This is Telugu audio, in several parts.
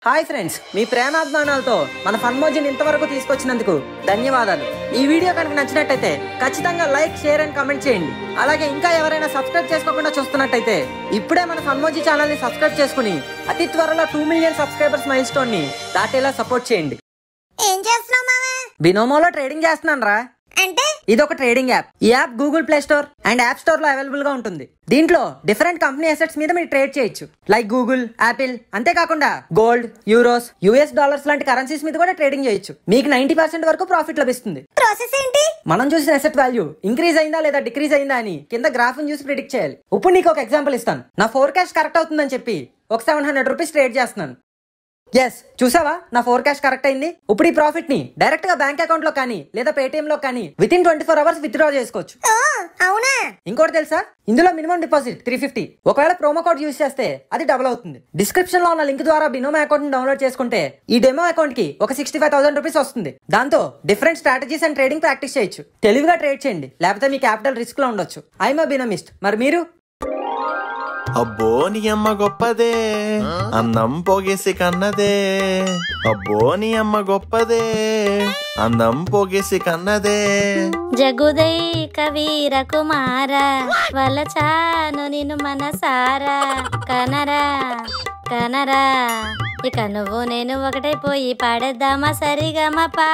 హాయ్ ఫ్రెండ్స్ మీ ప్రేమాభిమానాలతో మన ఫన్మోజిని ఇంతవరకు తీసుకొచ్చినందుకు ధన్యవాదాలు ఈ వీడియో కనుక నచ్చినట్టయితే ఖచ్చితంగా లైక్ షేర్ అండ్ కామెంట్ చేయండి అలాగే ఇంకా ఎవరైనా సబ్స్క్రైబ్ చేసుకోకుండా చూస్తున్నట్టయితే ఇప్పుడే మన ఫన్మోజీ ఛానల్ ని సబ్స్క్రైబ్ చేసుకుని అతి త్వరలో two million subscribers milestone ని దాటేలా సపోర్ట్ చేయండి ఏం చేస్తున్నావు మావా బినోమోలో ట్రేడింగ్ చేస్తున్నాను రా అంటే ఇది ఒక ట్రేడింగ్ యాప్ ఈ app Google Play Store and app store లో అవైలబుల్ గా ఉంటుంది దీంట్లో డిఫరెంట్ కంపెనీ అసెట్స్ మీద మీరు ట్రేడ్ చేయొచ్చు లైక్ గూగుల్ యాపిల్ అంతేకాకుండా గోల్డ్ యూరోస్ యుఎస్ డాలర్స్ లాంటి కరెన్సీస్ మీద కూడా ట్రేడింగ్ చేయొచ్చు మీకు నైన్టీ పర్సెంట్ వరకు ప్రాఫిట్ లభిస్తుంది ప్రాసెస్ ఏంటి మనం చూసిన అసెట్ వాల్యూ ఇంక్రీజ్ అయిందా లేదా డిక్రీజ్ అయిందా అని కింద గ్రాఫ్ చూసి ప్రిడిక్ట్ చేయాలి ఇప్పుడు నీకు ఒక ఎగ్జాంపుల్ ఇస్తాను నా ఫోర్కాస్ట్ కరెక్ట్ అవుతుందని చెప్పి ఒక సెవెన్ హండ్రెడ్ రూపీస్ ట్రేడ్ చేస్తున్నాను ఎస్ చూసావా నా ఫోర్కాస్ట్ కరెక్ట్ అయింది ఇప్పుడు ఈ ప్రాఫిట్ ని డైరెక్ట్ గా బ్యాంక్ అకౌంట్ లో కానీ లేదా పేటిఎం లో కానీ with in twenty four hours withdraw చేసుకోవచ్చు ఓ అవునా ఇంకోటి తెలుసా ఇందులో మినిమం డిపాజిట్ త్రీ ఫిఫ్టీ ఒకవేళ ప్రోమో కోడ్ యూస్ చేస్తే అది డబుల్ అవుతుంది డిస్క్రిప్షన్ లో ఉన్న లింక్ ద్వారా బినోమో అకౌంట్ డౌన్లోడ్ చేసుకుంటే ఈ డెమో అకౌంట్ కి ఒక సిక్స్టీ ఫైవ్ థౌసండ్ రూపీస్ వస్తుంది దాంతో different strategies and trading practice చేయొచ్చు తెలివిగా ట్రేడ్ చేయండి లేకపోతే మీ క్యాపిటల్ రిస్క్ లో ఉండొచ్చు ఐఎమ్ బినోమిస్ట్ మరి మీరు అబ్బో నీ అమ్మ గొప్పదే అందం పోగేసి కన్నదే అబ్బో నీ అమ్మ గొప్పదే అందం పోగేసి కన్నదే జగుదై కవీర కుమార వలచాను నిన్ను మనసారా కనరా కనరా ఇక నువ్వు నేను ఒకటైపోయి పాడేద్దామా సరిగమా పా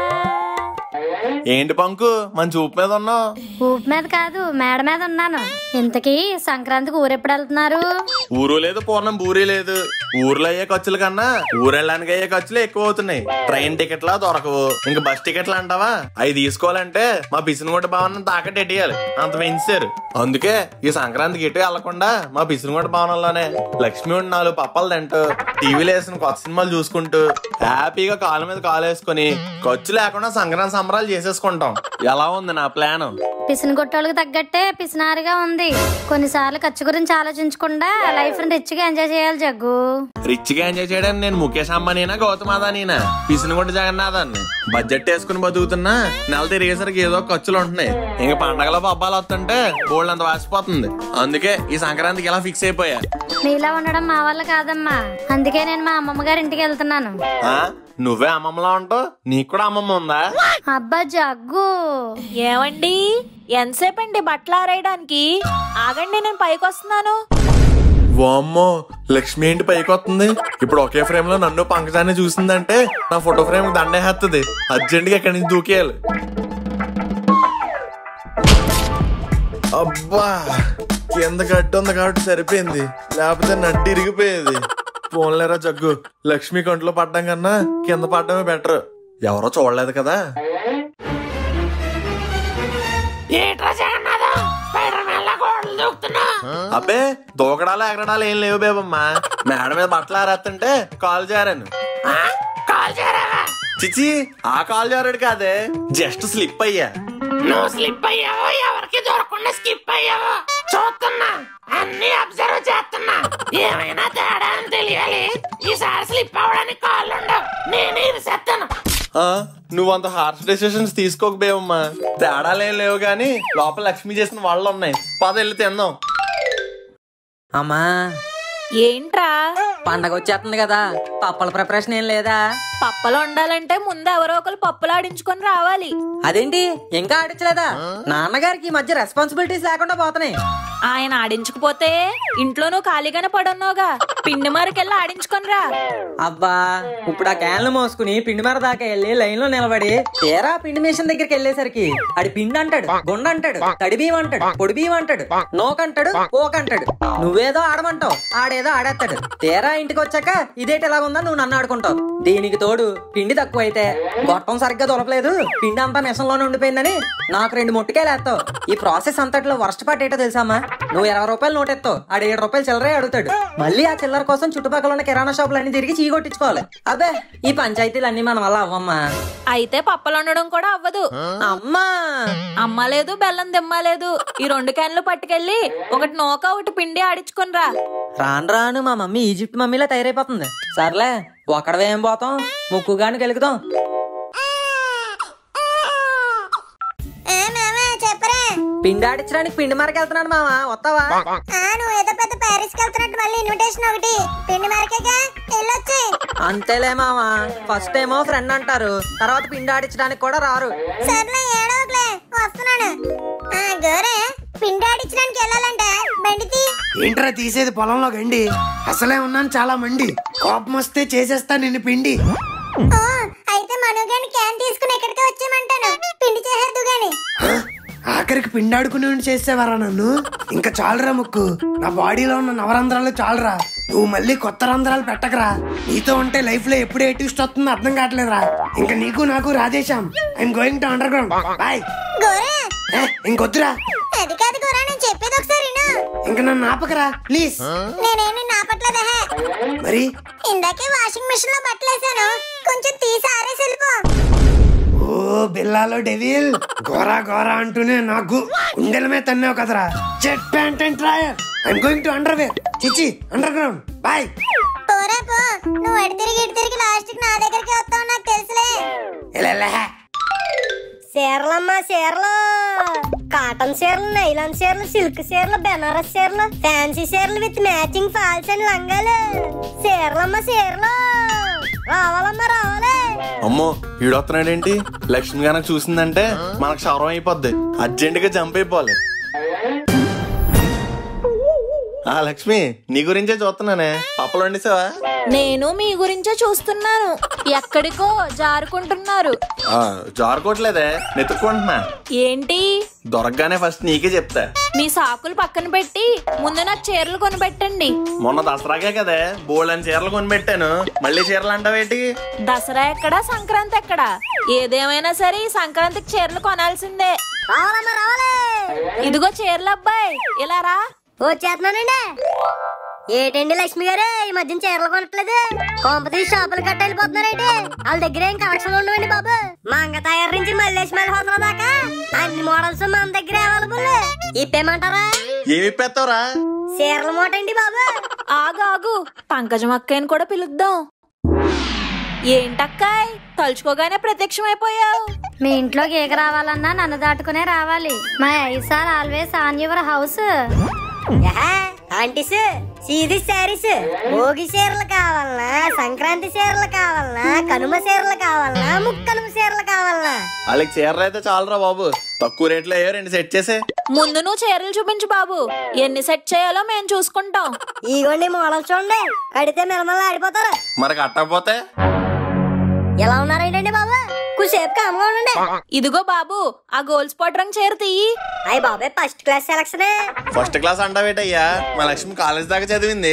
ఏంటి పంకు మంచి ఊపు మీద ఉన్నావు ఊపు మీద కాదు మేడ మీద ఉన్నాను ఇంతకీ సంక్రాంతికి ఊరెప్పుడు వెళ్తున్నారు ఊరు లేదు పూర్ణం బూరి లేదు ఊర్లో అయ్యే ఖర్చుల కన్నా ఊరెళ్ళడానికి అయ్యే ఖర్చులు ఎక్కువ అవుతున్నాయి ట్రైన్ టికెట్లా దొరకవు ఇంకా బస్ టికెట్లు అంటావా అవి తీసుకోవాలంటే మా బిసినగొట్ట భవనం తాకట్టు ఎట్టియాలి అంత పెంచారు అందుకే ఈ సంక్రాంతికి ఎటు వెళ్లకుండా మా బిసినగొట్ట భవనంలోనే లక్ష్మి ఉండి నాలుగు పప్పలు తింటూ టీవీలో వేసిన కొత్త సినిమాలు చూసుకుంటూ హ్యాపీగా కాలు మీద కాలు వేసుకుని ఖర్చు లేకుండా సంక్రాంతి సంబరాలు చేసేసుకుంటాం ఎలా ఉంది నా ప్లాన్ పిసిని కొట్టోళ్ళకి తగ్గట్టే పిసినారిగా ఉంది కొన్నిసార్లు ఖర్చు గురించి ఆలోచించకుండా లైఫ్ ని రిచ్గా ఎంజాయ్ చేయాలి జగ్గు రిచ్ గా ఎంజాయ్ చేయడానికి నేను ముఖేష్ అంబానీనా గౌతమ్ అదానీనా పిసినగుంట జగన్నాథాన్ని బడ్జెట్ వేసుకుని బతుకుతున్నా నెల తిరిగేసరికి ఏదో ఖర్చులు ఉంటున్నాయి ఇంకా పండగలో పబ్బాలు వస్తుంటే బోల్డ్ అంత వాసిపోతుంది అందుకే ఈ సంక్రాంతికి ఇలా ఫిక్స్ అయిపోయా నీలా ఉండడం మా వల్ల కాదమ్మా అందుకే నేను మా అమ్మమ్మ గారి ఇంటికి వెళ్తున్నాను ఆ? నువ్వే అమ్మమ్మలా ఉంటావు నీకు కూడా అమ్మమ్మ ఉందా అబ్బా జగ్గు ఏమండి ఎంతసేపు అండి బట్టలు ఆరేయడానికి ఆగండి నేను పైకి వస్తున్నాను వామ్మో లక్ష్మి ఏంటి పైకి వస్తుంది ఇప్పుడు ఒకే ఫ్రేమ్ లో నన్ను పంకజాన్ని చూసిందంటే నా ఫోటో ఫ్రేమ్ దండేస్తుంది అర్జెంట్ గా ఇక్కడి నుంచి దూకేయాలి అబ్బా కింద గట్టి ఉంది కాబట్టి సరిపోయింది లేకపోతే నడ్డి ఇరిగిపోయేది పోన్లేరా జగ్గు లక్ష్మి కంట్లో పడ్డం కన్నా కింద పడ్డమే బెటర్ ఎవరో చూడలేదు కదా అబ్బే దూకడాలు ఎగరడాలు ఏం లేవు బేబమ్మా మేడ మీద బట్టలు ఆరేస్తుంటే కాలు జారాను చిచి ఆ కాలు జారాడు కాదే జస్ట్ స్లిప్ అయ్యా నువ్వు స్లిప్ అయ్యావో ఎవరికి దొరకకుండా స్కిప్ అయ్యావో చూస్తున్నా అన్ని అబ్జర్వ్ చేస్తున్నా ఏమైనా తేడా అని తెలియాలి ఈసారి స్లిప్ అవ్వడానికి కాళ్ళు ఉండవు నేనే ఇది సెత్తాను ఆ, నువ్వంత హార్ష్ డెసిషన్స్ తీసుకోక బేవమ్మా తేడాలేం లేవు గాని లోపల లక్ష్మి చేసిన వాళ్ళు ఉన్నాయి పద వెళ్ళి తిందాం అమ్మా ఏంట్రా పండగ వచ్చేస్తుంది కదా పప్పల ప్రిపరేషన్ ఏం లేదా పప్పలు వండాలంటే ముందు ఎవరో ఒకరు పప్పులు ఆడించుకొని రావాలి అదేంటి ఇంకా ఆడించలేదా నాన్నగారికి ఈ మధ్య రెస్పాన్సిబిలిటీస్ లేకుండా పోతున్నాయి ఆయన ఆడించకపోతే ఇంట్లో నువ్వు ఖాళీగానే పడున్నావుగా పిండి మరకెళ్ళి ఆడించుకొని రా అబ్బా ఇప్పుడు ఆ క్యాన్లు మోసుకుని పిండి మర దాకా వెళ్ళి లైన్ లో నిలబడి తీరా పిండి మిషన్ దగ్గరికి వెళ్ళేసరికి ఆడి పిండి అంటాడు గుండ అంటాడు తడి బియ్యం అంటాడు పొడి బియ్యం అంటాడు నోకంటాడు ఓకంటాడు నువ్వేదో ఆడమంటావు ఆడేదో ఆడేస్తాడు తీరా ఇంటికి వచ్చాక ఇదేటి ఎలా ఉందా నువ్వు నన్ను ఆడుకుంటావు దీనికి తోడు పిండి తక్కువైతే గొట్టం సరిగ్గా దొరకలేదు పిండి అంతా మిషన్ లోనే ఉండిపోయిందని నాకు రెండు ముట్టుకాయలు వేస్తావు ఈ ప్రాసెస్ అంతట్లో వర్స్ట్ పార్ట్ ఏంటో తెలుసామా నువ్వు ఇరవై రూపాయలు నోట్ ఎత్తావు ఆడు ఏడు రూపాయలు చిల్లరే అడుగుతాడు మళ్ళీ ఆ చిల్లర కోసం చుట్టుపక్కల ఉన్న కిరాణా షాపులు అన్ని తిరిగి చీగొట్టించుకోవాలి అబ్బే ఈ పంచాయతీలు అన్ని మన వల్ల అవ్వమ్మా అయితే పప్పలు వండడం కూడా అవ్వదు అమ్మా అమ్మ లేదు బెల్లం దిమ్మ లేదు ఈ రెండు క్యాన్లు పట్టుకెళ్ళి ఒకటి నోక ఒకటి పిండి ఆడించుకొని రా రాను రాను మా మమ్మీ ఈజిప్ట్ మమ్మీలా తయారైపోతుంది సర్లే ఒక్కడవే ఏం పోతాం ముక్కుగాని కలుగుతాం ఏ మామా చెప్పరా పిండి ఆడించడానికి పిండి మరకి వెళ్తున్నాను మామ వస్తావా ఆ నువ్వు ఏదో పెద్ద ప్యారిస్ కి వెళ్తున్నట్టు మళ్ళీ ఇన్విటేషన్ ఒకటి పిండి మరకేగా వెళ్ళొచ్చి అంతేలే మామ ఫస్ట్ ఏమో ఫ్రెండ్ అంటారు తర్వాత పిండి ఆడించడానికి కూడా రారు సర్లే ఏడవకులే వస్తున్నాను ఆ గోరే పిండి ఆడించడానికి వెళ్ళాలంటే బండి తీ ఏంట్రా తీసేది పొలంలో గండి అసలే ఉన్నాను చాలా మండి కోపం వస్తే చేసేస్తా నిన్ను పిండి ఓ అయితే మనోగాని క్యాన్ తీసుకుని ఎక్కడికి వచ్చేయమంటాను పిండి చేసేద్దు గాని హ? ఆఖరికి పిండాడుకుని ఉండి చేసేవారా నన్ను ఇంకా చాలురా ముక్కు నా బాడీలో ఉన్న నవరంధ్రాలు చాలురా నువ్వు మళ్ళీ కొత్త రంధ్రాలు పెట్టకరా నీతో ఉంటే లైఫ్ లో ఎప్పుడు ఏ ట్విస్ట్ వస్తుందో అర్థం కావట్లేదురా ఇంకా నీకు నాకు రాధేశాం I'm going to under underground bye గోరే ఇంకొద్దురా అది కాదు గోరా నేను చెప్పేది ఒకసారి విను ఇంక నన్ను ఆపకరా ప్లీజ్ నేనేమి నాపట్లేదా మరి ఇందాకే వాషింగ్ మిషన్ లో బట్టలు వేసాను కొంచెం తీసి ఆరేసి వెళ్ళిపో ఓ బిల్లాలో డెవిల్ గోరా గోరా అంటూనే నాకు గుండెల మీద తన్నావు కదరా jet pant and trouser I'm going to underwear చిచి అండర్ గ్రౌండ్ బాయ్ పోరా పో నువ్వు అడి తిరిగి ఇటు తిరిగి లాస్ట్ కి నా దగ్గరికి వస్తావు నాకు తెలుసులే చీరలమ్మా చీరలు కాటన్ చీరలు నైలాన్ చీరలు సిల్క్ చీరలు బెనారస్ చీరలు ఫ్యాన్సీ చీరలు విత్ మ్యాచింగ్ ఫాల్స్ అండ్ లంగాలు చీరలమ్మా చీరలు రావాలమ్మా రావాలి అమ్మో ఈడొస్తున్నాడేంటి లక్ష్మి గనక చూసిందంటే మనకు క్షవరం అయిపోద్ది అర్జెంట్ గా జంప్ అయిపోవాలి ఆ లక్ష్మి నీ గురించే చూస్తున్నానే పప్పలు వండిసావా నేను మీ గురించే చూస్తున్నాను ఎక్కడికో జారుకుంటున్నారు ఆ, జారుకోవట్లేదే నెతుక్కుంటున్నా ఏంటి దొరకగానే ఫస్ట్ నీకే చెప్తా మీ సాకులు పక్కన పెట్టి ముందు నాకు చీరలు కొనిపెట్టండి మొన్న దసరాకే కదే బోల్డని చీరలు కొనిపెట్టాను మళ్ళీ చీరలు అంటావేటి దసరా ఎక్కడా సంక్రాంతి ఎక్కడా ఏదేమైనా సరే ఈ సంక్రాంతికి చీరలు కొనాల్సిందే రావాలమ్మా రావాలి ఇదిగో చీరలు అబ్బాయి ఇలా రా వచ్చేస్తున్నానండి ఏటండి లక్ష్మి గారు ఈ మధ్యన చీరలు కొనట్లేదు కొంపతి షాపులు కట్ట వెళ్ళిపోతున్నారేంటి వాళ్ళ దగ్గర ఏం కలెక్షన్ ఉండవండి బాబు మంగ తయారు నుంచి మల్లేసి మళ్ళీ హోటల్ దాకా అన్ని మోడల్స్ మన దగ్గర అవైలబుల్ ఇప్పేమంటారా ఏమి ఇప్పేస్తావురా చీరల మూట అండి బాబు ఆగు ఆగు పంకజం అక్కయ్యని కూడా పిలుద్దాం ఏంటక్కాయ్ తలుచుకోగానే ప్రత్యక్షమైపోయావు మీ ఇంట్లో గీక రావాలన్నా నన్ను దాటుకునే రావాలి my eyes are always on your house aunties see the sarees Bhogi చీరలు కావాలనా సంక్రాంతి చీరలు కావాలనా కనుమ చీరలు కావాలనా ముక్కనుమ చీరలు కావాలనా వాళ్ళకి చీరలు అయితే చాలరా బాబు తక్కువ రేట్లో అయ్యో రెండు సెట్ చేసే ముందు నువ్వు చీరలు చూపించు బాబు ఎన్ని సెట్ చేయాలో మేము చూసుకుంటాం ఇగోండి మోడల్ చూడండి కడితే మెలమల ఆడిపోతారు మరి కట్టకపోతే ఎలా ఉన్నారేంటండి బాబు కుసేపు కామ్గా ఉండండి ఇదిగో బాబు ఆ గోల్ స్పాట్ రంగు చీర తీయి అయ్యి బాబాయ్ first class selection first class అంటావేటయ్యా మా లక్ష్మి కాలేజ్ దాకా చదివింది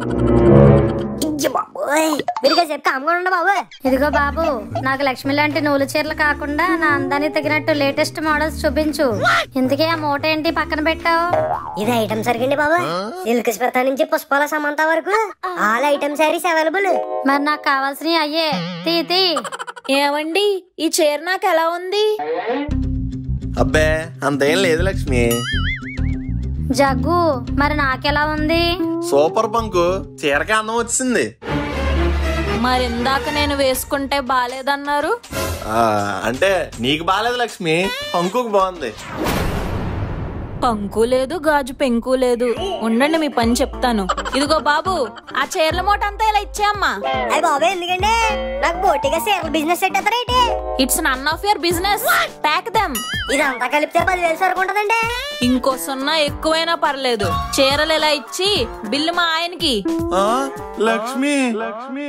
బాబోయ్ మీరు కాసేపు కామ్గా ఉండండి బాబు ఇదిగో బాబు నాకు లక్ష్మి లాంటి నూలు చీరలు కాకుండా నా అందానికి తగినట్టు లేటెస్ట్ మోడల్స్ చూపించు ఇంతకీ ఆ మూట ఏంటి పక్కన పెట్టావు ఇది ఐటమ్ సరిగండి బాబు సిల్క్ స్మిత నుంచి పుష్పాల సమంత వరకు ఆల్ ఐటమ్ సారీస్ అవైలబుల్ మరి నాకు కావాల్సినవి అయ్యే తీ తీ ఏమండి ఈ చీర నాకు ఎలా ఉంది అబ్బే అంతేం లేదు లక్ష్మి జగ్గు మరి నాకెలా ఉంది సూపర్ పంకు చీరకే అందం వచ్చింది మరి ఇందాక నేను వేసుకుంటే బాలేదన్నారు ఆ, అంటే నీకు బాలేదు లక్ష్మి పంకుకు బాగుంది పంకు లేదు గాజు పెంకు లేదు ఉండండి మీ పని చెప్తాను ఇదిగో బాబు ఆ చీరల మూట అంతా ఇలా ఇచ్చేయమ్మా అయ్యి బాబాయ్ ఎందుకండి నాకు బోటిగా చీరల బిజినెస్ సెట్ అవుతారేంటి it's none of your business pack them ఇదంతా కలిపితే పదివేలు సరుకు ఉంటదండి ఇంకో సున్నా ఎక్కువైనా పర్లేదు చీరలు ఇలా ఇచ్చి బిల్లు మా ఆయనకి ఆ, లక్ష్మి లక్ష్మి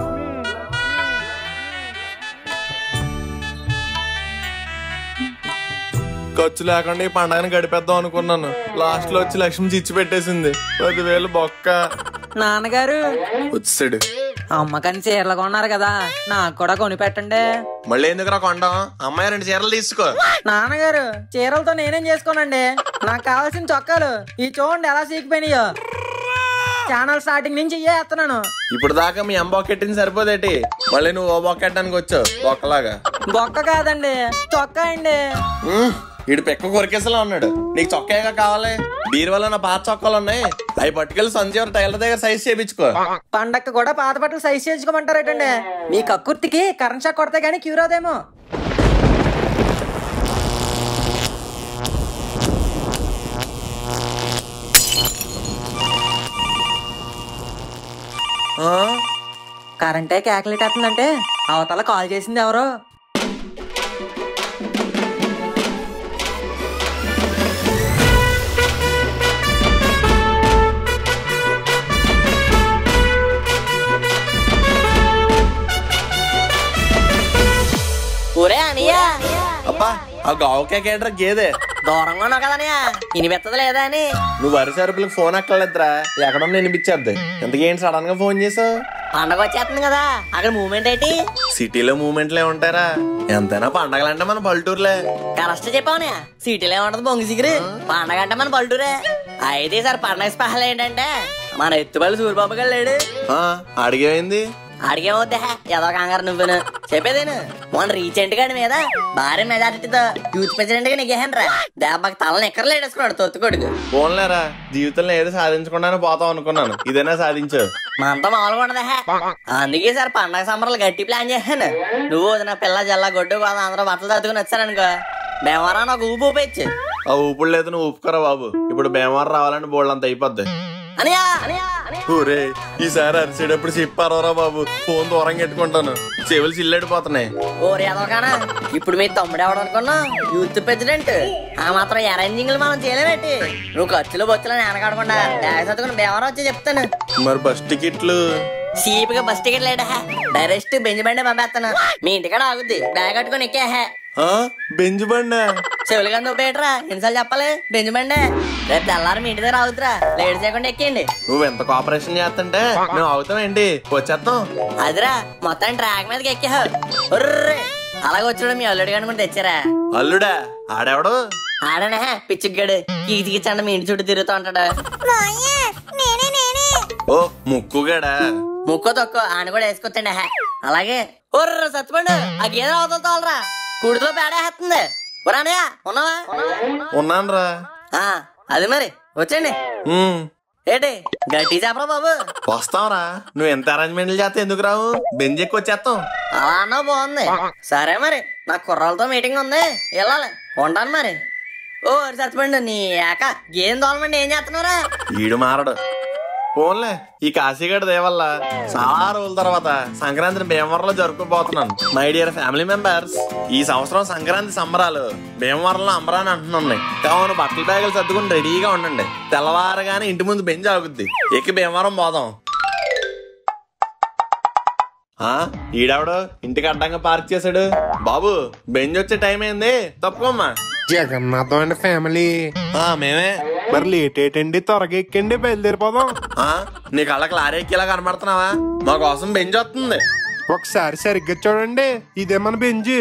ఖర్చు లేకుండా ఈ పండగని గడిపేద్దాం అనుకున్నాను లాస్ట్ లో వచ్చి లక్ష్మి చిచ్చి పెట్టేసింది పదివేలు బొక్క నాన్నగారు వచ్చాడు అమ్మకని చీరలు కొన్నారు కదా నాకు కూడా కొని పెట్టండి మళ్ళీ ఎందుకురా కొండం అమ్మాయి రెండు చీరలు తీసుకో నాన్నగారు చీరలతో నేనేం చేసుకోనండి నాకు కావాల్సిన చొక్కాలు ఈ చూడండి ఎలా సీకిపోయినాయో ఛానల్ స్టార్టింగ్ నుంచి ఇయ్యే ఎత్తున్నాను ఇప్పుడు దాకా మీ అమ్మ బొక్కెట్టింది సరిపోదేటి మళ్ళీ నువ్వు ఓ బొక్కెట్టడానికి వచ్చావు బొక్కలాగా బొక్క కాదండి చొక్కా అండి ఉమ్, ఈడు పెక్క కొరికేసలా ఉన్నాడు నీకు చొక్కాగా కావాలి బీరువాలో నా పాత చొక్కాలు ఉన్నాయి అవి పట్టుకెళ్ళి సంజీవ టైలర్ దగ్గర సైజ్ చేయించుకో పండక్కి కూడా పాత బట్టలు సైజ్ చేయించుకోమంటారేటండి మీ కక్కుర్తికి కరెంట్ షాక్ కొడితే గానీ క్యూర్ అవుదేమో ఆ? కరెంటే క్యాకులేట్ అవుతుందంటే అవతల కాల్ చేసింది ఎవరో ఒరే అనియా అబ్బా ఆ గావుకే కేటర్ గేదే దూరంగా ఉన్నావు కదా అనియా ఇనిపెత్తది లేదా అని నువ్వు వరి సరుకులకు ఫోన్ ఎక్కలేదురా ఎక్కడున్నా వినిపించేద్ది ఇంతకేంటి సడన్ గా ఫోన్ చేసావు పండగ వచ్చేస్తుంది కదా అక్కడ మూమెంట్ ఏంటి సిటీలో మూమెంట్లే ఉంటారా ఎంతైనా పండగలంటే మన పల్లెటూరులే కరెక్ట్ చెప్పావునా సిటీలో ఏముంటది బొంగు సిగిరి పండగ అంటే మన పల్లెటూరే అయితే సార్ పండగ స్పెషల్ ఏంటంటే మన ఎత్తుపల్లి సూర్యబాబు గారు లేడు ఆ, అడిగేమైంది అడిగేమవుద్దా ఏదో కంగారు నువ్వును చెప్పేదేను మొన్న రీసెంట్ గా మీద భారీ మెజారిటీతో యూత్ ప్రెసిడెంట్ గా నెగ్గేహాను రా దెబ్బకి తలని ఎక్కడ లేడేసుకున్నాడు తొత్తు కొడుకు ఫోన్లేరా జీవితంలో ఏదో సాధించకుండానే పోతాం అనుకున్నాను ఇదైనా సాధించావు మనతో మామూలుగా ఉండదా అందుకే సార్ పండగ సంబరాలు గట్టి ప్లాన్ చేశాను నువ్వు వదిన పిల్ల జల్ల గొడ్డు కాదు అందరూ బట్టలు తట్టుకుని వచ్చారనుకో మేమరా నాకు ఊపు ఊపేచ్చు ఆ ఊపుడు లేదు నువ్వు ఊపుకోరా బాబు ఇప్పుడు భీమవరం రావాలంటే బోల్డ్ అంత అయిపోద్ది అనియా అనియా అనియా. ఊరే ఈసారి అరిసేటప్పుడు చెప్పారా బాబు ఫోన్ దూరంగా పెట్టుకుంటాను చెవులు చిల్లడిపోతున్నాయి ఓరి ఎదవకానా ఇప్పుడు మీ తమ్ముడు ఎవడు అనుకున్నా యూత్ ప్రెసిడెంట్ ఆ మాత్రం అరేంజింగ్లు మనం చేయలేమేంటి నువ్వు ఖర్చులు బొచ్చులు వెనకాడకుండా బ్యాగ్ చదువుకుని బేవరం వచ్చి చెప్తాను మరి బస్ టికెట్లు చీప్ గా బస్ టికెట్ లేడా డైరెక్ట్ బెంచ్ బండి పంపేస్తాను మీ ఇంటికాడ ఆగుద్ది బ్యాగ్ కట్టుకుని ఎక్కేహే ఆ బెంజ్ బండా చెవులు కానీ నొప్పేయట్రా ఎన్నిసార్లు చెప్పాలి బెంచ్ బండి రేపు తెల్లారి మీ ఇంటి దగ్గర ఆగుతురా లేట్ చేయకుండా ఎక్కేయండి నువ్వు ఎంత కోఆపరేషన్ చేస్తుంటే మేము అవుతామేంటి వచ్చేస్తాం అదిరా మొత్తం ట్రాక్ మీదకి ఎక్కేహా ఒర్రే అలాగే వచ్చాడు మీ అల్లుడు కనుకుంటే తెచ్చారా అల్లుడా ఆడెవడు ఆడనే పిచ్చిగ్గాడు కీచికిచ్చండి మీ ఇంటి చుట్టూ తిరుగుతూ ఉంటాడు మాయ నేనే నేనే ఓ ముక్కుగాడా ముక్కో తొక్కో ఆయన కూడా వేసుకొచ్చండి హే అలాగే ఒర్ర సత్తుపండు ఆ గేదె అవతల తోలరా కుడితో పేడేస్తుంది ఒరానయ్య ఉన్నావా ఉన్నానురా ఆ, అది మరి వచ్చండి ఉమ్, ఏంటి గట్టి చెప్పరా బాబు వస్తాంరా నువ్వు ఎంత అరేంజ్మెంట్లు చేస్తే ఎందుకు రావు బెంజ్ ఎక్కువ వచ్చేస్తాం అలా అన్నా బాగుంది సరే మరి నా కుర్రాలతో మీటింగ్ ఉంది వెళ్ళాలి ఉంటాను మరి ఓ సత్తుపండు నీ ఏక గేదె తోలమండి ఏం చేస్తున్నారా ఈడు మారడు పోన్లే ఈ కాశీగడ దేవల్ల చాలా రోజుల తర్వాత సంక్రాంతిని భీమవరంలో జరుపుకోబోతున్నాను మై డియర్ ఫ్యామిలీ మెంబర్స్ ఈ సంవత్సరం సంక్రాంతి సంబరాలు భీమవరంలో అంబరాని అంటున్నాయి కావున బట్టల బ్యాగులు సర్దుకుని రెడీగా ఉండండి తెల్లవారగానే ఇంటి ముందు బెంచ్ ఆగుద్ది ఎక్కి భీమవరం పోదాం ఆ ఈడావిడు ఇంటికి అడ్డంగా పార్క్ చేశాడు బాబు బెంచ్ వచ్చే టైం అయింది తప్పుకోమ్మా జగన్నాథం అండి ఫ్యామిలీ ఆ మేమే మరి లేట్ ఏంటండి త్వరగా ఎక్కండి బయలుదేరిపోదాం ఆ నీ కళ్ళకి లారెక్కిలా కనబడుతున్నావా మా కోసం బెంచ్ వస్తుంది ఒకసారి సరిగ్గా చూడండి ఇదే మన బెంజ్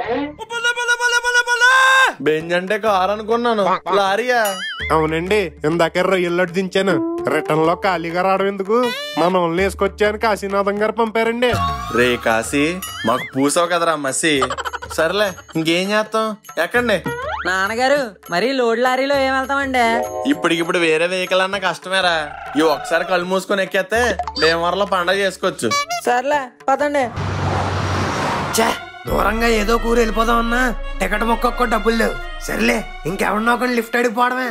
బెంచ్ అంటే కారు అనుకున్నాను లారీయా అవునండి ఇందాక రొయ్యల్లో దించాను రిటర్న్ లో ఖాళీగా రావడం ఎందుకు మన ఓన్లీ వేసుకొచ్చాను కాశీనాథం గారు పంపారండి రే కాశీ మాకు పూసావు కదరా మసి సర్లే ఇంకేం చేస్తాం ఎక్కండి నాన్నగారు మరీ లోడ్ లారీలో ఏం వెళ్తామండి ఇప్పటికిప్పుడు వేరే వెహికల్ అన్న కష్టమేరా ఈ ఒకసారి కళ్ళు మూసుకొని ఎక్కేస్తే భీమవరంలో పండగ చేసుకోవచ్చు సర్లే పదండి ఛే, దూరంగా ఏదో కూర వెళ్ళిపోదాం అన్నా టికెట్ మొక్కొక్క డబ్బులు లేవు సర్లే ఇంకెవరినో ఒకటి లిఫ్ట్ అడిగిపోవడమే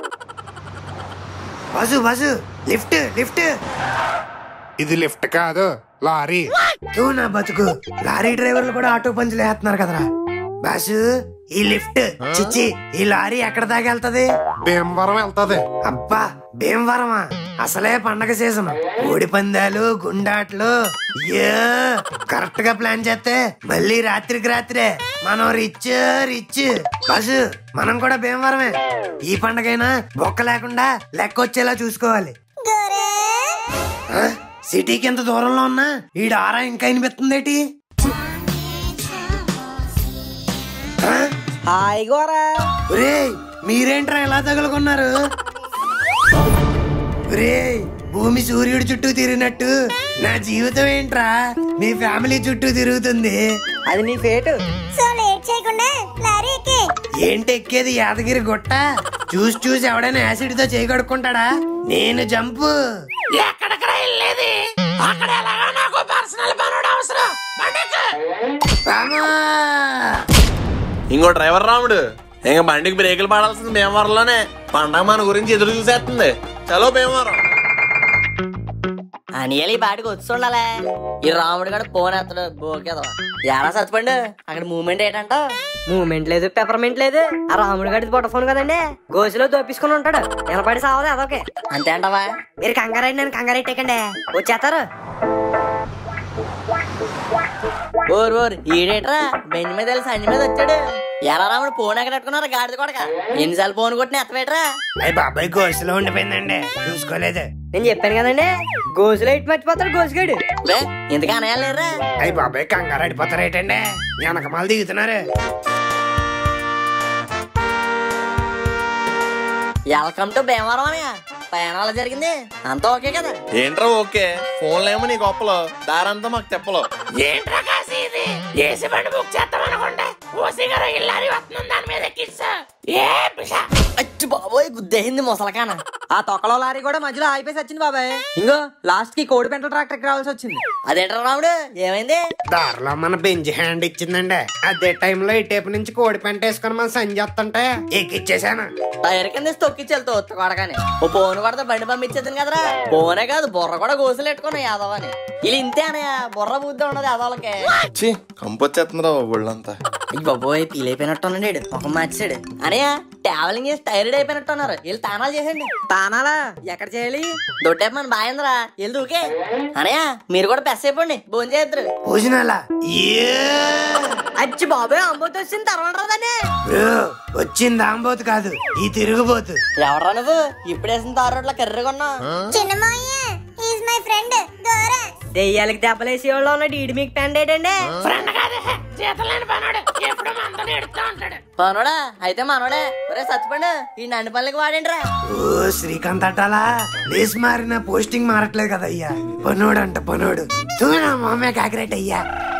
బసు బసు లిఫ్ట్ లిఫ్ట్ ఇది లిఫ్ట్ కాదు లారీ నువ్వు నా బతుకు లారీ డ్రైవర్లు కూడా ఆటో పంచులు వేస్తున్నారు కదరా బాసు ఈ లిఫ్ట్ చిచ్చి ఈ లారీ ఎక్కడ దాకా వెళ్తది భీమవరం వెళ్తది అబ్బా భీమవరమా అసలే పండగ సీజన్ కోడి పందాలు గుండాట్లు అయ్యో కరెక్ట్ గా ప్లాన్ చేస్తే మళ్ళీ రాత్రికి రాత్రే మనం రిచ్ రిచ్ బస్సు మనం కూడా భీమవరమే ఈ పండగైనా బొక్క లేకుండా లెక్క వచ్చేలా చూసుకోవాలి గోరే ఆ? సిటీకి ఎంత దూరంలో ఉన్నా ఈడ ఆరా ఇంకా వినిపిస్తుందేటి ఆ? హాయ్ గోరా ఒరేయ్ మీరేంట్రా ఎలా తగులుకున్నారు ఒరేయ్ భూమి సూర్యుడి చుట్టూ తిరిగినట్టు నా జీవితం ఏంట్రా మీ ఫ్యామిలీ చుట్టూ తిరుగుతుంది అది నీ ఫేటు సో లేట్ చేయకుండా లారీ ఎక్కి ఏంటి ఎక్కేది యాదగిరి గుట్ట చూసి చూసి ఎవడైనా యాసిడ్ తో చేయి కడుక్కుంటాడా నేను జంపు ఎక్కడికి వెళ్ళేది అక్కడ ఎలాగా నాకు పర్సనల్ పనుడు అవసరం బండెక్కు. రామా ఇంకో డ్రైవర్ రాముడు ఇంకా బండికి బ్రేకులు పడాల్సింది భీమవరంలోనే పండగ మన గురించి ఎదురు చూసేస్తుంది చలో భీమవరం అనియాలి ఈ పాటికి వచ్చి ఉండాలే ఈ రాముడు కూడా ఫోన్ ఎత్తడు బోకేదో ఎలా సత్తుపండు అక్కడ మూమెంట్ ఏంటంట మూమెంట్ లేదు పెపర్మెంట్ లేదు ఆ రాముడు గడి బొట్ట ఫోన్ కదండి గోసులో దోపించుకుని ఉంటాడు నిలబడి సావదు అదొకే అంతే అంటావా మీరు కంగారెట్టి నేను కంగారెట్టేకండి వచ్చేస్తారు ఓర్ ఓర్ ఈడేట్రా బెంచ్ మీద వెళ్ళి సంజ మీద వచ్చాడు ఎలా రాముడు ఫోన్ ఎక్కడ పెట్టుకున్నారు గాడిద కొడక ఎన్నిసార్లు ఫోన్ కొట్టిన ఎత్తవేట్రా అయ్యి బాబాయ్ గోసులో ఉండిపోయిందండి చూసుకోలేదు నేను చెప్పాను కదండి గోసులో ఇటు మర్చిపోతాడు గోసుగాడు రే ఇంతగా అనయాలు లేరా అయ్యి బాబాయ్ కంగారు అడిపోతారేటండి వెనకమాల దిగుతున్నారు వెల్కమ్ టు భీమవరం అనయ్య ప్రయాణం అలా జరిగింది అంతా ఓకే కదా ఏంట్రా ఓకే ఫోన్లేమో నీ గొప్పలో దారంతా మాకు చెప్పలో ఏంట్రా కాశీ ఇది ఏసీ బండి బుక్ చేద్దాం అనుకుంటే ఓసీ గారు ఇల్లారి వస్తున్నాం దాని మీద ఎక్కిస్తా ఏ పిషా అచ్చి బాబోయ్ గుద్దేసింది ముసలకాన ఆ తొక్కలో లారీ కూడా మధ్యలో ఆగిపోయి వచ్చింది బాబాయ్ ఇంకో లాస్ట్ కి కోడి పెంటల ట్రాక్టర్ రావాల్సి వచ్చింది అదేంట్రా రాముడు ఏమైంది దారిలో మన బెంచ్ హ్యాండ్ ఇచ్చిందండి అదే టైంలో ఈ టేపు నుంచి కోడి పెంట వేసుకుని మనం సంజ వస్తుంటే ఎక్కిచ్చేసాను టైర్ కింద తొక్కిచ్చి వెళ్తా ఒత్తు కొడగాని ఓ ఫోన్ కొడితే బండి పంపించేద్దాను కదరా ఫోనే కాదు బుర్ర కూడా గోసులు పెట్టుకున్నా యాదవ్ అని వీళ్ళు ఇంతే అనయ్య బుర్ర బుద్ధి ఉండదు యాదవ్లకి ఛీ కంపొచ్చేస్తుందిరా ఒళ్ళంతా ఈ బాబోయ్ పీలైపోయినట్టున్నాడు ఈడు. ముఖం మార్చాడు అనయ్య ట్రావెలింగ్ చేసి టైర్డ్ అయిపోయినట్టున్నారు వీళ్ళు తానాలు చేసండి తానాలా ఎక్కడ చేయాలి దొడ్డే మన బాయంద్రా వెళ్ళు ఊకే అనయ్య మీరు కూడా బెస్ అయిపోండి భోజనం చేద్దరు భోజనాలా ఏ అచ్చి బాబాయ్ అంబోతు వచ్చింది తర్వాత రాదండి బ్రో, వచ్చింది ఆంబోతు కాదు ఈ తిరుగుబోతు ఎవరా నువ్వు ఇప్పుడు వేసిన తారు రోడ్ల కర్రీగా ఉన్నా చిన్నమాయ ఈజ్ మై ఫ్రెండ్ గోరా దెయ్యాలకి దెబ్బలేసి వాళ్ళు ఉన్నాడు ఈడు మీకు పెండ్ ఏంటండి ఫ్రెండ్ కాదు జీతం లేని పనుడు ఎప్పుడు మనతో ఎడుతూ ఉంటాడు పనోడా అయితే మనోడే ఒరే సత్తిపండు ఈ నన్ను పనులకి వాడేంట్రా ఓ శ్రీకాంత్ అట్టాలా లేస్ మారిన పోస్టింగ్ మారట్లేదు కదా అయ్యా పనోడు అంట పనోడు తూనా మామే కాకిరెట్ అయ్యా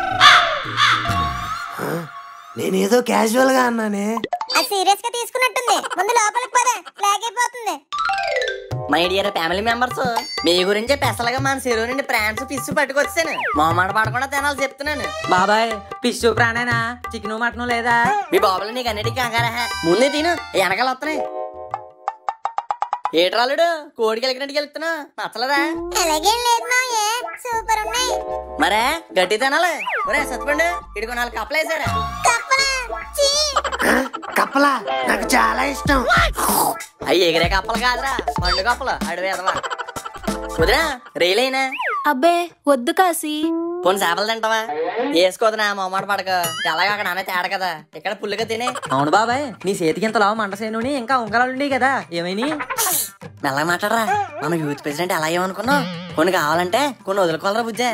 ఆ, నేనేదో క్యాజువల్ గా అన్నానే అది సీరియస్ గా తీసుకున్నట్టుంది ముందు లోపలికి పద లాగ్ అయిపోతుంది మై డియర్ ఫ్యామిలీ మెంబర్స్ మీ గురించే పెసలుగా మన చెరువు నుండి ప్రాన్స్ ఫిష్ పట్టుకొచ్చాను మొహమాట పడకుండా తినాలి చెప్తున్నాను బాబాయ్ పిస్సు ప్రాణేనా చికెన్ మటన్ లేదా మీ బాబులు నీకు అన్నిటికీ కంగారా ముందే తిను వెనకాల వస్తున్నాయి ఏట్రాలుడు కోడికి వెళ్ళినట్టు వెళ్తున్నా నచ్చలేదా అలాగేం లేదు మావయ్య సూపర్ ఉన్నాయి మరే గట్టి తినాలి ఒరే సత్తుపండు ఇడుకో నాలుగు కప్పలేసాడా కప్పలా చీ ఆ, కప్పలా నాకు చాలా ఇష్టం అవి ఎగిరే కప్పలు కాదురా పండు కప్పలు అడవి ఎదవా కుదిరా రైలైనా అబ్బే వద్దు కాశీ పోనీ చేపలు తింటావా వేసుకోదునా మొమ్మట పడక ఎలాగో అక్కడ అన్న తేడ కదా ఇక్కడ పుల్లుగా తినే అవును బాబాయ్ నీ చేతికి ఇంత లావు మంట సేనుని ఇంకా ఉంగరాలు ఉండేవి కదా ఏమైనా మెల్లగా మాట్లాడరా మన యూత్ ప్రెసిడెంట్ ఎలా ఏమనుకున్నావు కొన్ని కావాలంటే కొన్ని వదులుకోవాలరా బుజ్జే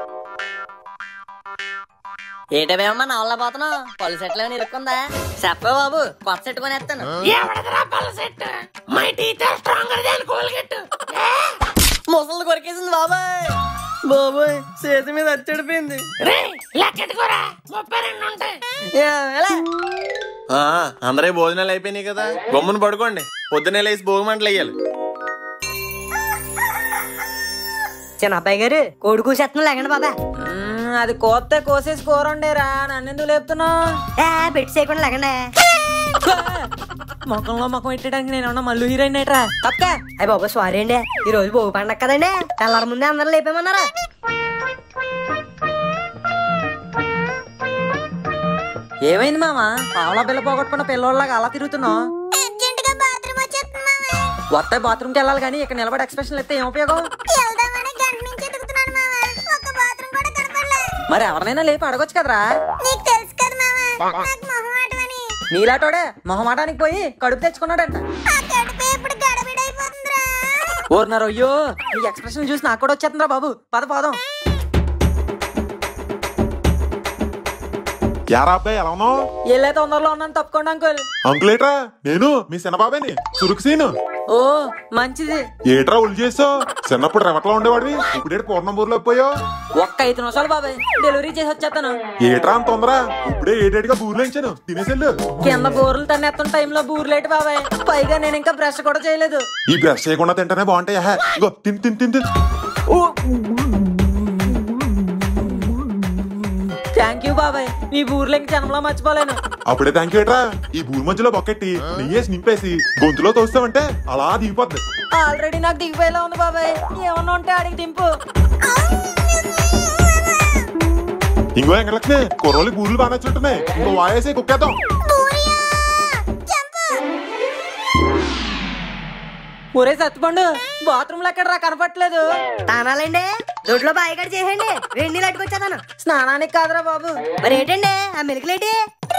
ఏటేమమ్మా నవల్ల పోతున్నావు పళ్ళు సెట్లు ఏమైనా ఇరుక్కుందా చెప్పే బాబు కొత్త సెట్ కొనేస్తాను ఎవడదరా పళ్ళ set my teeth stronger than Colgate ముసలి కొరికేసింది బాబాయ్ బాబాయ్ చేతి మీద అచ్చడిపోయింది రే లెక్కెట్టుకోరా ముప్పై రెండు ఉంటాయి ఆ, అందరే భోజనాలు అయిపోయినాయి కదా గమ్మున పడుకోండి పొద్దునే లేసి భోగమంటలు వేయాలి చిన్న అబ్బాయి గారు కోడి కూసేస్తున్నా లేకండి బాబా మ్మ్, అది కోస్తే కోసేసి కూర వండేరా నన్ను ఎందుకు లేపుతున్నావు ఏ, పెట్టి చేయకుండా లేకండి ముఖంలో ముఖం పెట్టడానికి నేను ఏమన్నా మళ్ళీ హీరోయిన్ ఏట్రా తప్ప అయ్యి బాబా సారీ అండి ఈ రోజు భోగి పండగ కదండి తెల్లారి ముందే అందరూ లేపేమన్నారా ఏమైంది మామ పావలా పిల్ల పోగొట్టుకున్న పిల్లోళ్ళగా అలా తిరుగుతున్నావు అర్జెంట్ గా బాత్రూమ్ వచ్చేస్తుంది మావా వస్తే బాత్రూమ్కి వెళ్ళాలి కానీ ఇక్కడ నిలబడి ఎక్స్ప్రెషన్ ఇస్తే ఏం ఉపయోగం వెళ్దామని గంట నుంచి ఎదుగుతున్నాను మావా ఒక్క బాత్రూమ్ కూడా కనపడలే మరి ఎవరినైనా లేపి అడగొచ్చు కదరా నీకు తెలుసు కదా మావా నాకు మొహమాటమని నీలాటోడే మొహమాటానికి పోయి కడుపు తెచ్చుకున్నాడంట ఆ కడుపు ఇప్పుడు గడబిడైపోతుందిరా ఓర్నారు అయ్యో నీ ఎక్స్ప్రెషన్ చూసి నాకు కూడా వచ్చేస్తుందిరా బాబు పద పోదాం యారా అబ్బాయి ఎలా ఉన్నావు వెళ్ళే తొందరలో ఉన్నాను తప్పుకోండి అంకుల్ అంకులేట్రా నేను మీ చిన్నబాబాయిని సురుకు సీను ఓ మంచిది ఏట్రా ఉల్లి చేసావు చిన్నప్పుడు రెవట్లో ఉండేవాడివి ఇప్పుడేటి పూర్ణంబూరులో పోయావు ఒక్క ఐదు నిమిషాలు బాబాయ్ డెలివరీ చేసి వచ్చేస్తాను ఏట్రా అంత తొందర ఇప్పుడే ఏటేటిగా బూర్లు ఇచ్చాను తినేసెళ్ళు కింద బోర్లు తన్నేస్తున్న టైంలో బూర్లేటి బాబాయ్ పైగా నేను ఇంకా బ్రష్ కూడా చేయలేదు ఈ బ్రష్ చేయకుండా తింటేనే బాగుంటాయి ఆహా. ఇగో తిన్ తిన్ తిన్ తిన్ థ్యాంక్ యూ బాబాయ్ మీ బూర్లు ఇంక జనంలో మర్చిపోలేను అప్పుడే థ్యాంక్ యూ ఏట్రా ఈ భూమి మధ్యలో బొక్కెట్టి నెయ్యేసి నింపేసి గొంతులో తోస్తావంటే అలా దిగిపోద్ది ఆల్రెడీ నాకు దిగిపోయేలా ఉంది బాబాయ్ ఏమన్నా ఉంటే అడిగి దింపు ఇంకో ఎంగలకి కుర్రోళ్ళకి ఊర్లు బాగా నచ్చినట్టున్నాయి ఇంకో వాయేసి కుక్కేద్దాం ఒరే సత్తుపండు బాత్రూమ్ లో ఎక్కడ రా కనపట్లేదు తానాలండి దొడ్లో బాయిగడ చేసేయండి వేడి నీళ్ళు అట్టుకొచ్చేదాను స్నానానికి కాదురా బాబు మరి ఏంటండి ఆ మిల్క్లేటి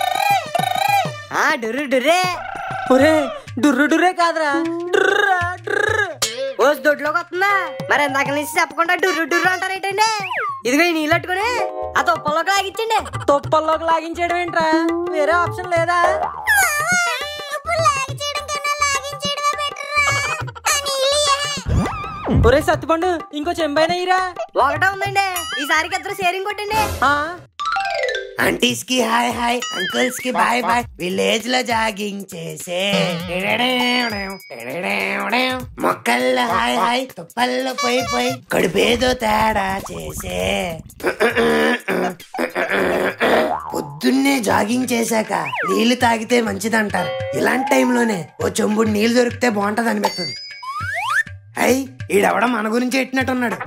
ఆ డుర్రు డుర్రే ఒరే డుర్రు డుర్రే కాదురా డుర్రా డుర్రు ఓ దొడ్లోకి వస్తుందా మరి ఇందాక నుంచి చెప్పకుండా డుర్రు డుర్రు అంటారేంటండి ఇదిగో ఈ నీళ్ళు అట్టుకుని ఆ తుప్పల్లోకి లాగించండి తుప్పల్లోకి లాగించేయడం ఏంట్రా వేరే ఆప్షన్ లేదా ఇప్పుడు లాగి చేయడం కన్నా లాగించేయడమే బెటర్ రా ఆ నీళ్ళు ఇయ్యే. ఒరే సత్తుపండు ఇంకో చెంబైన ఇరా ఒకటే ఉందండి ఈసారికి ఇద్దరు షేరింగ్ కొట్టండి ఆంటీస్ కి హాయ్ హాయ్ అంకుల్స్ కి బాయ్ బాయ్ విలేజ్ లో జాగింగ్ చేసే మొక్కల్లో హాయ్ హాయ్ తుప్పల్లో పోయి పోయి కడుపేదో తేడా చేసే పొద్దున్నే జాగింగ్ చేశాక నీళ్లు తాగితే మంచిదంటారు ఇలాంటి టైంలోనే ఓ చెంబుడు నీళ్లు దొరికితే బాగుంటది అనిపిస్తుంది అయ్ ఈడెవడ మన గురించి ఎట్టినట్టున్నాడు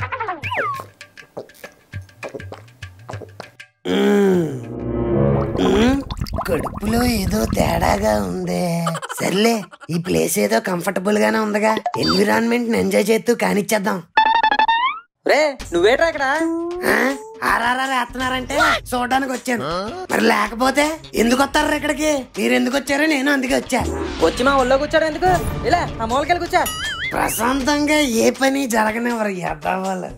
మ్మ్. మ్మ్. కడుపులో ఏదో తేడాగా ఉందే సర్లే ఈ ప్లేస్ ఏదో కంఫర్టబుల్ గానే ఉందిగా ఎన్విరాన్మెంట్ ఎంజాయ్ చేస్తూ కానిచ్చేద్దాం రే నువ్వేట్రా ఇక్కడ ఆ? ఆర్ఆర్ఆర్ వేస్తున్నారంటే చూడడానికి వచ్చాను మరి లేకపోతే ఎందుకు వస్తారు ఇక్కడికి మీరు ఎందుకు వచ్చారో నేను అందుకే వచ్చా వచ్చి మా ఒళ్ళో కూర్చోడు ఎందుకు ఇలా ఆ మూలకెళ్ళి కూర్చో ప్రశాంతంగా ఏ పని జరగనివ్వరు ఎద్దవాళ్ళు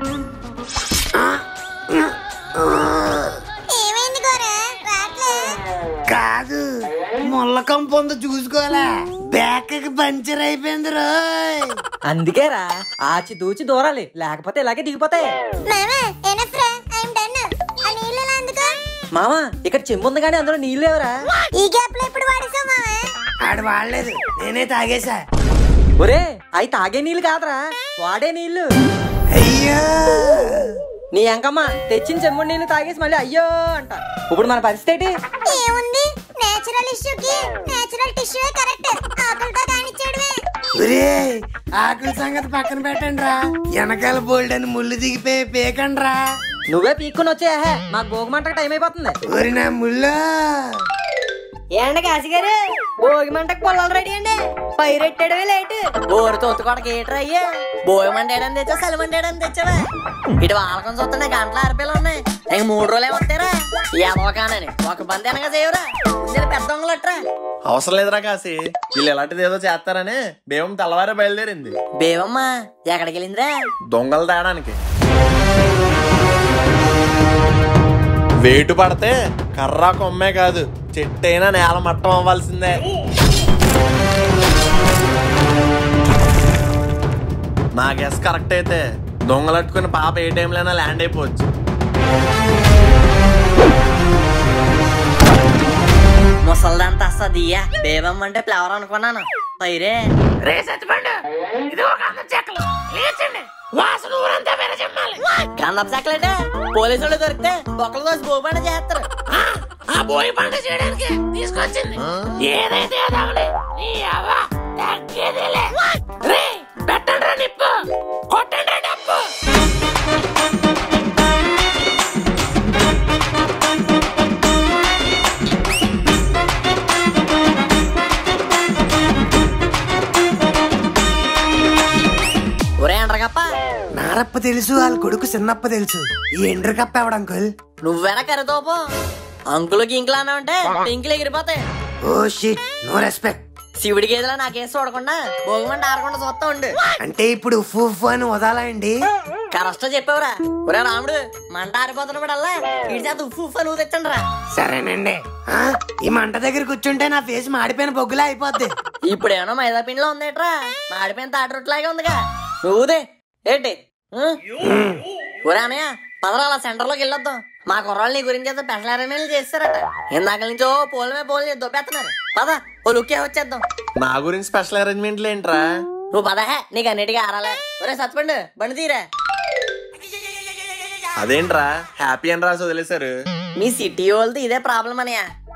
ఏమైంది గోరా రాట్లే కాదు ముల్లకం పొందు చూసుకోవాలా బ్యాక్ పంచర్ అయిపోయింది రోయ్ అందుకేరా ఆచి దూచి దూరాలి లేకపోతే ఇలాగే దిగిపోతాయి మామా ఎనఫ్ రా ఐఎమ్ డన్ ఆ నీళ్ళు ఎలా అందుకో మామా ఇక్కడ చెంబు ఉంది కానీ అందులో నీళ్ళు లేవురా ఈ గ్యాప్ లో ఎప్పుడు వాడేసావు మామా ఆడు వాడలేదు నేనే తాగేశా ఒరే అవి తాగే నీళ్ళు కాదురా వాడే నీళ్ళు అయ్యో నీ అంకమ్మ తెచ్చిన చెంబు నీళ్ళు తాగేసి మళ్ళీ అయ్యో అంట ఇప్పుడు మన పరిస్థితి ఏంటి ఏముంది నేచురల్ ఇష్యూకి నేచురల్ టిష్యూ కరెక్ట్ ఆకులతో కానిచ్చేయడమే ఒరే ఆకుల సంగతి పక్కన పెట్టండి రా వెనకాల బోల్డ్ అని ముళ్ళు దిగిపోయి పేకండి రా నువ్వే పీక్కుని వచ్చాయా మాకు భోగమంటకు టైం అయిపోతుంది ఒరి నా ముళ్ళు ఏండి కాశీ గారు భోగి మంటకు పొలాలు రెడీ అండి పైరెట్టాడమే లేట్ బోరు తోతుకోడకి ఏట్రా అయ్యా బోయ మండేయడం తెచ్చా సలి మండేయడం తెచ్చావా ఇటు వాళ్ళకం చూస్తుండే గంటల ఆరిపిల్లలు ఉన్నాయి ఇంక మూడు రోజులే వస్తారా ఏదో కానని ఒక బంది అనగా చేయవురా నేను పెద్ద దొంగలట్రా అవసరం లేదురా కాసి వీళ్ళు ఎలాంటిది ఏదో చేస్తారని బేవం తెల్లవారే బయలుదేరింది బేవమ్మ ఎక్కడికి వెళ్ళిందిరా దొంగలు తేడానికి వేటు పడితే కర్ర కొమ్మే కాదు చెట్టైనా నేల మట్టం అవ్వాల్సిందే నా గెస్ కరెక్ట్ అయితే దొంగలట్టుకుని పాప ఏ టైంలోనైనా ల్యాండ్ అయిపోవచ్చు ముసల్దంతా వస్తుందియ్యా బేబమ్మ అంటే ఫ్లవర్ అనుకున్నాను పైరే రే సత్తిపండు ఇది ఒక అందం చెక్కలు లేచండి వాసన ఊరంతా విరజమ్మాలి గంధపు చెక్కలంటే పోలీసు వాళ్ళు దొరికితే బొక్కలు దోసి భూపండ చేస్తారు ఆ, ఆ బోయి పంట చేయడానికి తీసుకొచ్చింది ఏదైతే అదవలే నీ అవ్వ తగ్గేదేలే రే పెట్టండి రా నిప్పు కొట్టండి రా డప్పు ఒరే అండ్రగప్ప నారప్ప తెలుసు వాళ్ళ కొడుకు చిన్నప్ప తెలుసు ఈ ఎండ్రి కప్ప ఎవడు అంకుల్ నువ్వెన కరతోపు అంకులు గింకులు అన్నా ఉంటే పింకులు ఎగిరిపోతాయి ఓ షిట్ నో రెస్పెక్ట్ శివుడి గేదెలా నాకేం చూడకుండా భోగమంట ఆడకుండా చూస్తా ఉండు అంటే ఇప్పుడు ఉఫ్ ఉఫ్ అని వదాలా అండి కరెక్ట్ చెప్పావురా ఒరే రాముడు మంట ఆరిపోతున్నప్పుడల్లా ఇటు చేత ఉఫ్ ఉఫ్ అని తెచ్చండి రా సరేనండి ఆ, ఈ మంట దగ్గర కూర్చుంటే నా ఫేస్ మాడిపోయిన బొగ్గులా అయిపోద్ది ఇప్పుడు ఏమన్నా మైదా పిండిలో ఉందేట్రా మాడిపోయిన తాటి రొట్టెలాగే ఉందిగా నువ్వుదే ఏంటి ఆ? ఒరే అనయ్య పదరాల సెంటర్ లోకి వెళ్ళొద్దాం మా కుర్రాళ్ళు నీ గురించి ఏదో స్పెషల్ అరేంజ్మెంట్లు చేస్తారట ఇందాక నుంచి ఓ పోలమే పోలు దొబ్బేస్తున్నారు పద ఓ లుక్కే వచ్చేద్దాం నా గురించి స్పెషల్ అరేంజ్మెంట్లు ఏంట్రా నువ్వు పదహే నీకు అన్నిటికీ ఆరాలే ఒరే సత్పండు బండి తీరా అదేంట్రా హ్యాపీ అని రాసి వదిలేశారు మీ సిటీ వాళ్ళది ఇదే ప్రాబ్లం అనయ్య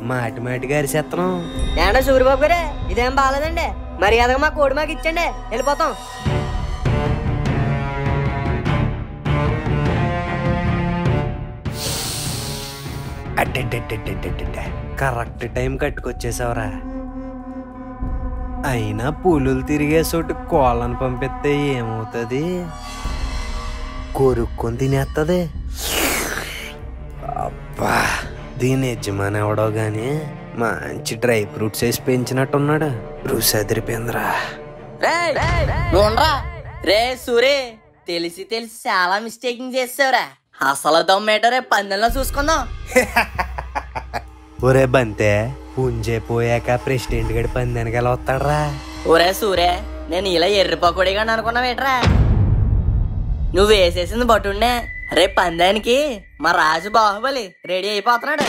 మాటి మాటిగా అరిసేత్తనం ఏంటో సూర్యబాబు గారే ఇదేం బాగాలేదండి మర్యాదగా మా కోడి మాకు ఇచ్చండి వెళ్ళిపోతాం అడ్డెడ్డెడ్డెడ్డెడ్డెడ్డ. కరెక్ట్ టైం కట్టుకొచ్చేసావురా అయినా పులులు తిరిగే చోటు కోళ్ళను పంపిస్తే ఏమవుతుంది కొరుక్కొని తినేస్తుంది అబ్బా దీని యజమాని ఎవడో గాని మంచి డ్రై ఫ్రూట్స్ వేసి పెంచినట్టున్నాడు రుచి అదిరిపోయిందిరా రేయ్, నువ్వు ఉండరా? రే సూరే తెలిసి తెలిసి చాలా మిస్టేకింగ్ చేసావురా అసలు దమ్మేటరే పందెంలో చూసుకుందాం ఒరే బంతే పుంజే పోయాక ప్రెసిడెంట్ గడి పందానికి ఎలా వస్తాడరా ఒరే సూరే నేను ఇలా ఎర్రిపోకూడిగా అనుకున్నావేట్రా నువ్వు వేసేసింది బటుండే రేపు పందానికి మా రాజు బాహుబలి రెడీ అయిపోతున్నాడు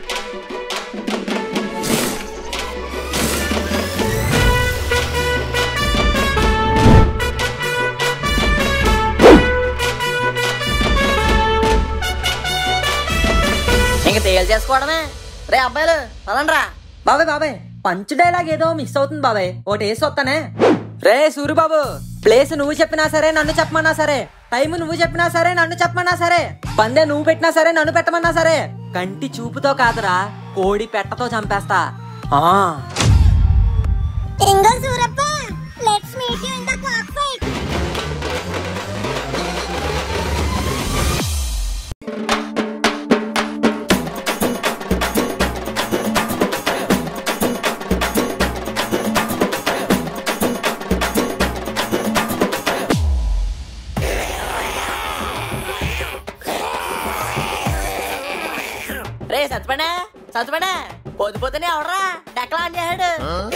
ఇంక తేలి చేసుకోవడమే రే అబ్బాయిలు పదండ్రా బాబాయ్ బాబాయ్ పంచ్ డైలాగ్ ఏదో మిస్ అవుతుంది బాబాయ్ ఒకటి వేసి వస్తానే రే సూరిబాబు ప్లేస్ నువ్వు చెప్పినా సరే నన్ను చెప్పమన్నా సరే టైం నువ్వు చెప్పినా సరే నన్ను చెప్పమన్నా సరే పందే నువ్వు పెట్టినా సరే నన్ను పెట్టమన్నా సరే కంటి చూపుతో కాదురా కోడి పెట్టతో చంపేస్తా ఆ ఇంగో Surappa let's meet you in the cock fight రే సత్పడా సత్పడా పొద్దు పొద్దునే ఎవడరా డెక్కలా అని చేశాడు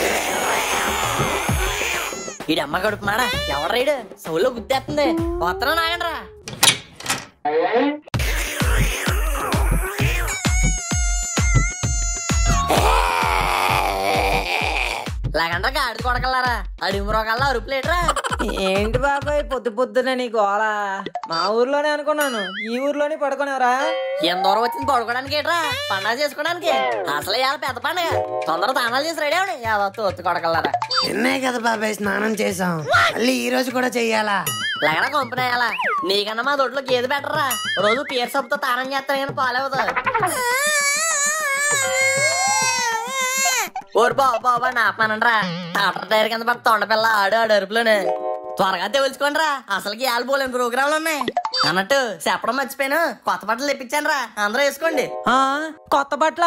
ఈడు అమ్మ గడుపు మాడ ఎవడ్రా ఈడు సౌలో గుద్దేస్తుంది వస్త్రం నాగండ్రా లేకంటే గాడి కొడకల్లారా అడిమురోకల్లా అరుపులేట్రా ఏంటి బాబాయ్ పొద్దు పొద్దునే నీ గోళ మా ఊర్లోనే అనుకున్నాను ఈ ఊర్లోనే పడుకునేవరా ఎంత దూరం వచ్చింది పడుకోవడానికి ఏట్రా పండగ చేసుకోవడానికి అసలు ఇవాళ పెద్ద పండగ తొందర దానాలు చేసి రెడీ అవని ఏదో తోత్తు కొడకల్లారా నిన్నే కదా బాబాయ్ స్నానం చేసాం మళ్ళీ ఈ రోజు కూడా చెయ్యాలా లేకడా కొంపనేయాలా నీకన్నా మా దొడ్లో గేదె బెటర్రా రోజు పీర్ సబ్బుతో తానం చేస్తాను కానీ పాలవుతుంది ఓరు బాబు బాబా నాపనండ్రా టాటర్ టైర్ కింద పడి తొండ పిల్ల ఆడు ఆడు అరుపులోనే త్వరగా తెలుసుకోండి రా అసలుకి ఆలు పోలేని ప్రోగ్రాంలు ఉన్నాయి అన్నట్టు చెప్పడం మర్చిపోయాను కొత్త బట్టలు తెప్పించాను రా అందరూ వేసుకోండి ఆ, కొత్త బట్ల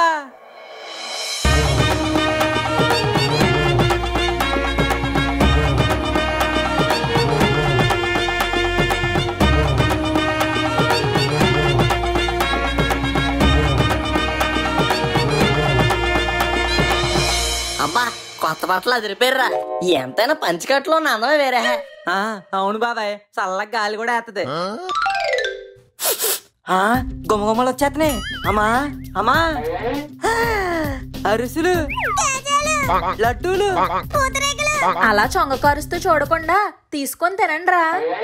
అబ్బా కొత్త బట్టలు అదిరిపోయారా ఎంతైనా పంచికట్లో ఉన్న అందమే వేరే ఆ, అవును బాబాయ్ చల్లగా గాలి కూడా వేస్తది ఆ గుమగుమలు వచ్చేస్తున్నాయి అమ్మా అమ్మా ఆ, అరుసులు లడ్డూలు అలా చొంగ కరుస్తూ చూడకుండా తీసుకొని తినండిరా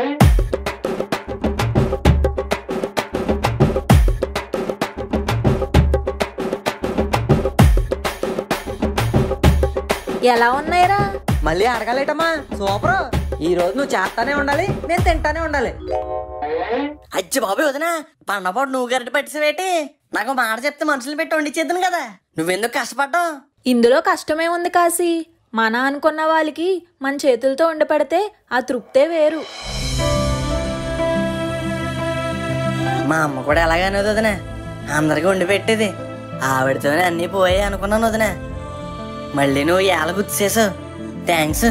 ఎలా ఉన్నాయిరా మళ్ళీ అడగలేటమ్మా సూపర్ ఈ రోజు నువ్వు చేస్తానే ఉండాలి నేను తింటానే ఉండాలి అచ్చి బాబు వదినా పండపాటు నువ్వు గరిట పెట్టేసేవేటి నాకు మాట చెప్తే మనుషులు పెట్టి వండిచ్చేద్దును కదా నువ్వెందుకు కష్టపడ్డావు ఇందులో కష్టమే ఉంది కాసి మన అనుకున్న వాళ్ళకి మన చేతులతో వండి పెడితే ఆ తృప్తే వేరు మా అమ్మ కూడా ఎలాగనే వదిన అందరికి వండి పెట్టేది ఆవిడతోనే అన్నీ పోయాయి అనుకున్నాను వదిన మళ్ళీ నువ్వు ఏళ్ళ గుర్తు చేసావు థ్యాంక్స్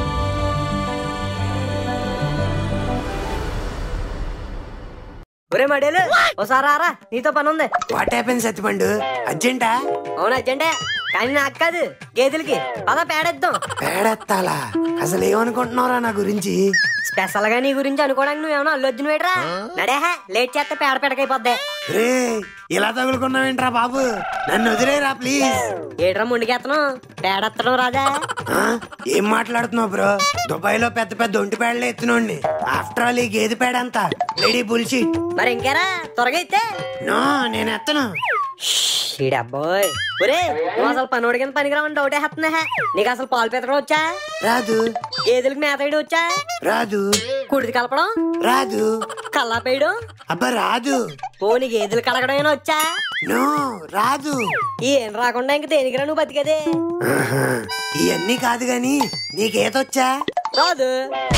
ఒరే మడేలు ఓసారి రారా నీతో పని ఉంది వాట్ హ్యాపెన్ సత్తిపండు అర్జెంటా అవును అర్జెంటే కానీ నాకు కాదు గేదెలకి పదా పేడేద్దాం పేడెత్తాలా అసలు ఏమనుకుంటున్నారా నా గురించి స్పెషల్ గా నీ గురించి అనుకోవడానికి నువ్వేమన్నా అల్లు అర్జున్ వేడరా నడేహా లేట్ చేస్తే పేడ పెడకైపోద్ది రే ఇలా తగులుకున్నావేంట్రా బాబు నన్ను వదిలేరా ప్లీజ్ ఏట్రా ముందుకెత్తను పేడెత్తడం రాదా ఆ? ఏం మాట్లాడుతున్నావు బ్రో దుబాయ్ లో పెద్ద పెద్ద ఒంటి పేడలే ఎత్తినోండి ఆఫ్టర్ ఆల్ ఈ గేదె పేడ అంతా లేడీ బుల్షిట్ మరి ఇంకేరా త్వరగా ఇస్తే నో నేను ఎత్తను చీడ అబ్బాయ్ ఒరే నువ్వు అసలు పనోడి కింద పనికిరావని డౌట్ వేస్తున్నా నీకు అసలు పాలు పెతకడం వచ్చా రాదు గేదెలకు మేత వేయడం వచ్చా రాదు కుడిది కలపడం రాదు కల్లా పేయడం అబ్బా రాదు పోనీ గేదెలు కడగడం వచ్చా నో రాదు ఏం రాకుండా ఇంక దేనికిరా నువ్వు బతికేదే ఆహా, ఇవన్నీ కాదు గాని నీకేతొచ్చా రాదు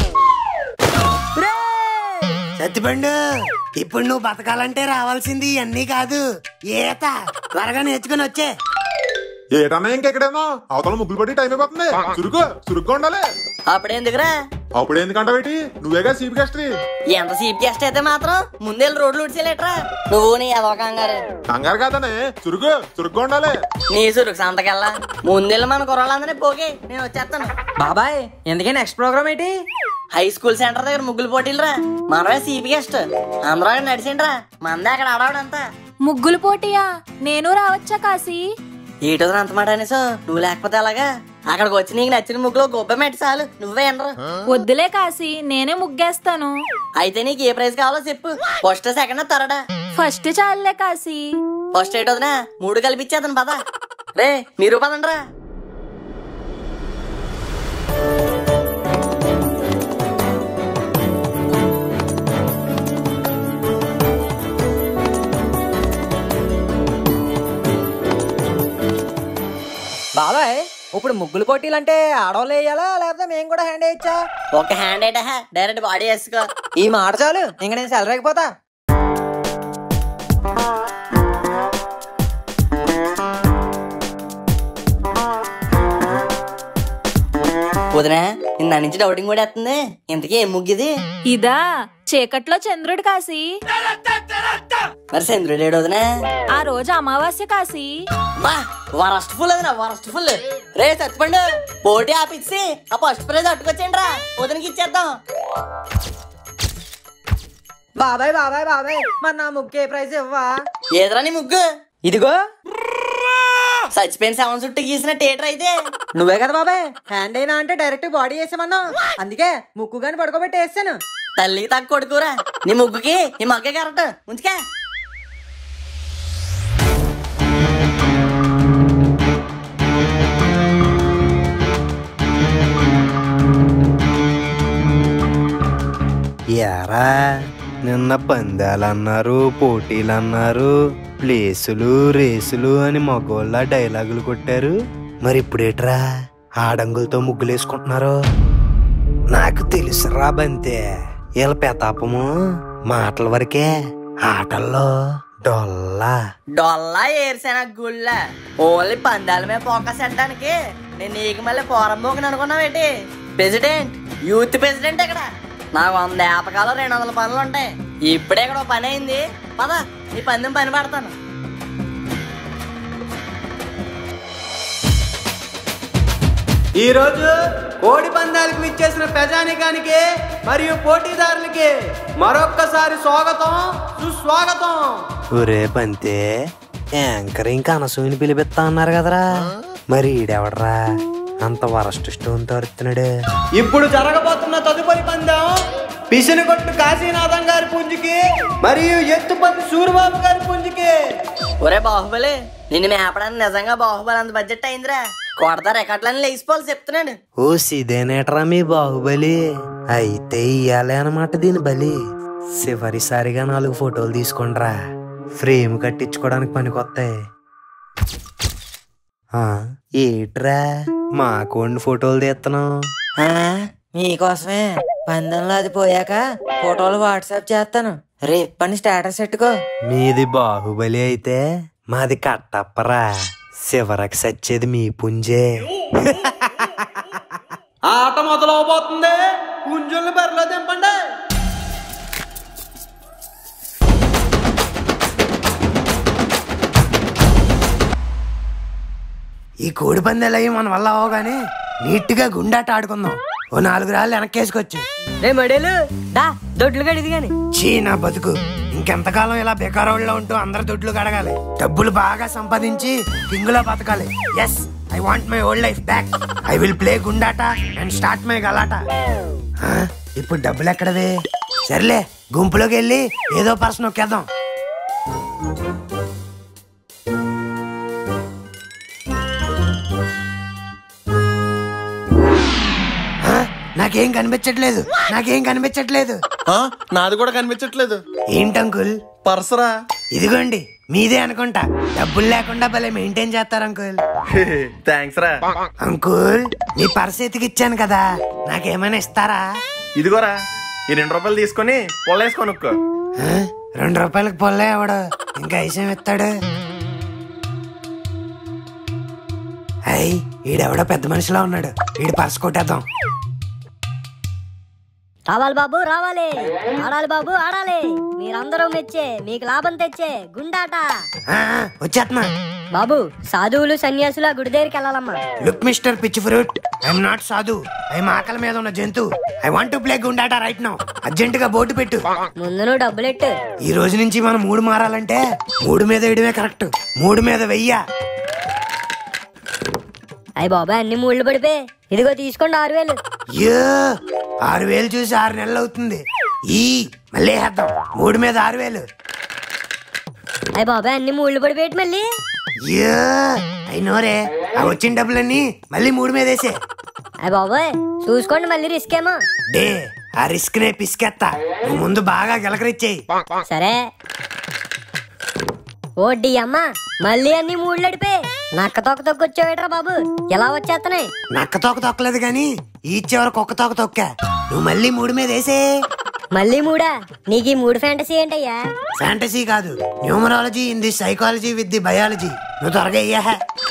సత్తిపండు ఇప్పుడు నువ్వు బతకాలంటే రావాల్సింది ఇవన్నీ కాదు ఈత త్వరగా నేర్చుకుని వచ్చే ఏటన్నా ఇంకెక్కడేమో అవతల ముగ్గులు పట్టి టైం అయిపోతుంది చురుకు చురుగ్గా ఉండాలి అప్పుడెందుకురా అప్పుడు ఎందుకంటావేటి నువ్వేగా సీపీ గస్ట్రీ ఎంత సీప్ గెస్ట్ అయితే మాత్రం ముందెళ్ళి రోడ్లు ఉడిచేలేట్రా నువ్వు నీ అదో కంగారు కంగారు కాదనే చురుకు చురుగ్గా ఉండాలి నీ సురుకు సంతకెళ్ళా ముందెళ్ళి మన కుర్రాళ్ళందరినీ పోగే నేను వచ్చేస్తాను బాబాయ్ ఎందుకే నెక్స్ట్ ప్రోగ్రామ్ ఏంటి హై స్కూల్ సెంటర్ దగ్గర ముగ్గులు పోటీలు రా మనమే సీపీ గెస్ట్ అందరూ అక్కడ నడిచిండ్రా మందే అక్కడ ఆడవాడంతా ముగ్గులు పోటీయా నేను రావచ్చా కాశీ ఏటో అంత మాట అనేసో నువ్వు లేకపోతే అలాగా అక్కడికి వచ్చి నీకు నచ్చిన ముగ్గులో గొప్ప మెట్టి చాలు నువ్వే ఎనరు వద్దులే కాశీ నేనే ముగ్గేస్తాను అయితే నీకు ఏ ప్రైజ్ కావాలో చెప్పు ఫస్ట్ సెకండ్ థర్డ్ ఫస్ట్ చాలులే కాశీ ఫస్ట్ ఎయిట్ వదినా మూడు కలిపిచ్చేతను పద రే మీరు పదండ్రా బాబాయ్ ఇప్పుడు ముగ్గులు పోటీలు అంటే ఆడవాళ్ళు వేయాలా లేకపోతే మేము కూడా హ్యాండ్ వేయచ్చా ఒక హ్యాండ్ అయితే డైరెక్ట్ బాడీ వేసుకో ఈ మాట చాలు ఇంక నేను సెలరైపోతా వదినా నిన్న నుంచి డౌటింగ్ కూడా వేస్తుంది ఇంతకీ ఏం ముగ్గిది ఇదా చీకట్లో చంద్రుడు కాశీ మరి చంద్రుడు ఏడు వదినా ఆ రోజు అమావాస్య కాశీ బా వరస్ట్ ఫుల్ అది నా వరస్ట్ ఫుల్ రే చచ్చిపండు పోటీ ఆపిచ్చి ఆ ఫస్ట్ ప్రైజ్ అట్టుకొచ్చేయండి రా వదినకి ఇచ్చేద్దాం బాబాయ్ బాబాయ్ బాబాయ్ మరి నా ముగ్గు ఏ ప్రైజ్ ఇవ్వా ఏదిరా నీ ముగ్గు ఇదిగో చచ్చిపోయిన సెవెన్ చుట్టూ గీసిన థియేటర్ అయితే నువ్వే కదా బాబాయ్ హ్యాండ్ అయినా అంటే డైరెక్ట్ బాడీ వేసామన్నావు అందుకే ముక్కు గాని పడుకోబెట్టి వేసాను తల్లి తగ్గ కొడుకురా నీ ముగ్గుకి నీ మగ్గే కరెక్ట్ ఉంచుకా యారా నిన్న పందాలు అన్నారు పోటీలు అన్నారు ప్లేసులు రేసులు అని మగోళ్ళ డైలాగులు కొట్టారు మరి ఇప్పుడేట్రా ఆడంగులతో ముగ్గులేసుకుంటున్నారు నాకు తెలుసురా బంతే వీళ్ళ పెతాపము మాటల వరకే ఆటల్లో డొల్లా డొల్లా ఏరిసిన గుళ్ళ ఓన్లీ పందాల మీద ఫోకస్ పెట్టడానికి నేను నీకు మళ్ళీ ఫోరం పోకని అనుకున్నావేంటి ప్రెసిడెంట్ యూత్ ప్రెసిడెంట్ ఇక్కడ నాకు వంద ఏపకాలు రెండు వందల పనులు ఉంటాయి ఇప్పుడే ఇక్కడ ఓ పని అయింది పద నీ పందెం పని పడతాను ఈ రోజు కోడి పందాలకు విచ్చేసిన ప్రజానికానికి మరియు పోటీదారులకి మరొక్కసారి స్వాగతం సుస్వాగతం ఒరే బంతే యాంకర్ ఇంకా అనసూయని పిలిపిస్తా అన్నారు కదరా మరి ఈడెవడరా అంత వరస్ట్ స్టోన్ తోరుతున్నాడు ఇప్పుడు జరగబోతున్న తదుపరి పందెం పిసినకొట్టు కాశీనాథం గారి పుంజుకి మరియు ఎత్తుపతి సూరిబాబు గారి పుంజుకి ఒరే బాహుబలి నిన్ను మేపడానికి నిజంగా బాహుబలి అంత బడ్జెట్ అయిందిరా కొడతా రికార్డులని లేచిపోవాలి చెప్తున్నాను ఓ సిదేనేట్రా మీ బాహుబలి అయితే ఇయ్యాలే అనమాట దీని బలి చివరిసారిగా నాలుగు ఫోటోలు తీసుకోండిరా ఫ్రేమ్ కట్టించుకోవడానికి పనికొస్తాయి ఆ, ఏట్రా మా కొన్ని ఫోటోలు తీస్తున్నావు మీకోసమే పందెంలో అది పోయాక ఫోటోలు వాట్సాప్ చేస్తాను రేపు పని స్టేటస్ పెట్టుకో మీది బాహుబలి అయితే మాది కట్టప్పరా చివరికి సచ్చేది మీ పుంజే ఆట మొదలవబోతుంది పుంజుల్ని బరిలో దింపండి ఈ కోడి పందాలు అయ్యి మన వల్ల అవగానే నీట్ గా గుండాట ఆడుకుందాం ఓ నాలుగు రాళ్ళు వెనక్కేసుకొచ్చు రే మడేలు దా దొడ్లు గడిది గాని చీ నా బతుకు ఇంకెంతకాలం ఇలా బేకారోళ్ళలో ఉంటూ అందరి దొడ్లు గడగాలి డబ్బులు బాగా సంపాదించి కింగులో బతకాలి yes I want my old life back I will play గుండాట అండ్ స్టార్ట్ మై గలాట ఆ, ఇప్పుడు డబ్బులు ఎక్కడవే సర్లే గుంపులోకి వెళ్ళి ఏదో పర్సన్ నొక్కేద్దాం నాకేం కనిపించట్లేదు నాకేం కనిపించట్లేదు ఆ, నాది కూడా కనిపించట్లేదు ఏంటంకుల్ పర్సరా ఇదిగోండి మీదే అనుకుంటా డబ్బులు లేకుండా భలే మెయింటైన్ చేస్తారు అంకుల్ థ్యాంక్స్ రా అంకుల్ మీ పర్స్ ఎతికిచ్చాను కదా నాకేమైనా ఇస్తారా ఇదిగోరా ఈ రెండు రూపాయలు తీసుకొని పొల్లేసి కొనుక్కో ఆ? రెండు రూపాయలకు పొల్లే ఎవడు ఇంకా ఐసం ఇస్తాడు అయ్ ఈడెవడో పెద్ద మనిషిలా ఉన్నాడు ఈడు పర్స్ కొట్టేద్దాం రావాలి బాబు రావాలి ఆడాలి బాబు ఆడాలి మీరందరూ మెచ్చే మీకు లాభం తెచ్చే గుండాట ఆ, ఆ, వచ్చేస్తున్నా బాబు సాధువులు సన్యాసులు ఆ గుడి దగ్గరికి వెళ్ళాలమ్మా look mister peach fruit I'm not సాధు ఐఎమ్ ఆకలి మీద ఉన్న జంతు ఐ వాంట్ టు ప్లే గుండాట రైట్ నౌ అర్జెంట్ గా బోటు పెట్టు ముందు నువ్వు డబ్బులెట్టు ఈ రోజు నుంచి మనం మూడు మారాలంటే మూడు మీద వేయడమే కరెక్ట్ మూడు మీద వెయ్య అయ్యి బాబాయ్ అన్ని మూళ్ళు పడిపోయి ఇదిగో తీసుకోండి ఆరు వేలు యో ఆరు వేలు చూసి ఆరు నెలలు అవుతుంది ఈ మళ్ళీ వేద్దాం మూడు మీద ఆరు వేలు అయ్యి బాబాయ్ అన్ని మూళ్ళు పడిపోయేటి మళ్ళీ యో అయినోరే ఆ వచ్చిన డబ్బులన్నీ మళ్ళీ మూడు మీద వేసే అయ్యి బాబాయ్ చూసుకోండి మళ్ళీ రిస్క్ ఏమో డే ఆ రిస్క్ నే పిసికెత్తా నువ్వు ముందు బాగా గెలకరిచ్చేయి సరే ఓడ్డి అమ్మ మళ్ళీ అన్ని మూళ్ళు అడిపోయి నక్క తొక్క తొక్కొచ్చావేట్రా బాబు ఎలా వచ్చేస్తున్నాయి నక్క తోక తొక్కలేదు గాని ఈ చివర కుక్క తోక తొక్కా నువ్వు మళ్ళీ మూడు మీద వేసే మళ్ళీ మూడా నీకు ఈ మూడు ఫ్యాంటసీ ఏంటయ్యా ఫ్యాంటసీ కాదు numerology in the psychology with the biology నువ్వు త్వరగా అయ్యా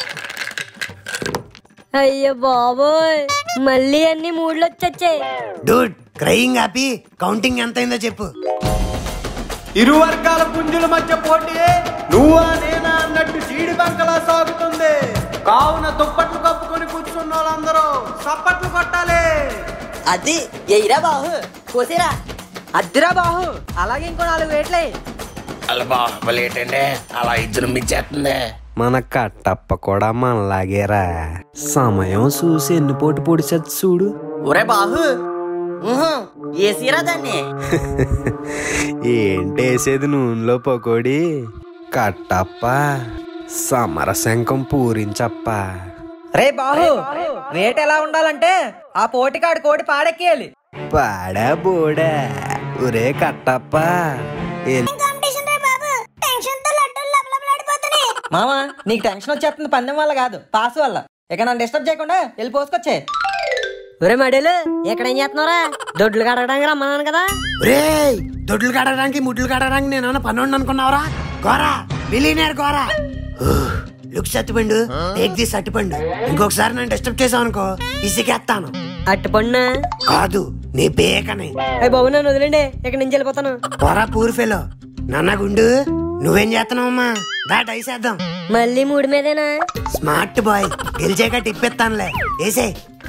అయ్యో బాబోయ్ మళ్ళీ అన్ని మూడ్లు వచ్చొచ్చాయి డూడ్ క్రయింగ్ ఆపి కౌంటింగ్ ఎంత అయిందో చెప్పు ఇరు వర్గాల పుంజుల మధ్య పోటీ నువ్వా నేనా అన్నట్టు చీడి బంకలా సాగుతుంది కావున దుప్పట్లు కప్పుకొని కూర్చున్న వాళ్ళందరూ సప్పట్లు కొట్టాలి అది ఎయిరా బాహు కోసిరా అద్దిరా బాహు అలాగే ఇంకో నాలుగు వేట్లే అలా బాహుబలి ఏంటంటే అలా ఇద్దరు మించేస్తుంది మన కట్టప్ప కూడా మనలాగేరా సమయం చూసి ఎన్ని పోటు పొడిచచ్చు చూడు ఒరే బాహు ఊహు, ఏసీరా దాన్ని ఏంటేసేది నూనెలో పకోడి కట్టప్ప సమరశంఖం పూరించప్ప రే బాహు రేట్ ఎలా ఉండాలంటే ఆ పోటీకాడు కోడి పాడెక్కేయాలి పాడా బోడా ఒరే కట్టప్ప ఎల్- కాంపిటీషన్ రా బాబు టెన్షన్ తో లడ్డూలు లబలబలాడిపోతున్నాయి మామా నీకు టెన్షన్ వచ్చేస్తుంది పందెం వల్ల కాదు పాస్ వల్ల ఇక నన్ను డిస్టర్బ్ చేయకుండా వెళ్ళి పోసుకొచ్చే ఒరే మడేలు ఎక్కడేం చేస్తున్నారా దొడ్లు కడగడానికి రమ్మన్నాను కదా రే దొడ్లు కడగడానికి ముడ్లు కడగడానికి నేను పనుండి అనుకున్నావురా గోరా బిలీనియర్ గోరా లుక్ సత్తిపండు టేక్ దిస్ అట్టిపండు ఇంకొకసారి నన్ను డిస్టర్బ్ చేసావు అనుకో ఇసికేస్తాను అట్టుపండు కాదు నీ పేకని అయ్యి బాబు నన్ను వదిలేండి ఇక్కడ నుంచి వెళ్ళిపోతాను పొరా పూర్ ఫెలో నాన్న గుండు నువ్వేం చేస్తున్నావమ్మా దా డైసేద్దాం మళ్ళీ మూడు మీదేనా స్మార్ట్ బాయ్ గెలిచాక టిప్పెత్తానులే వేసే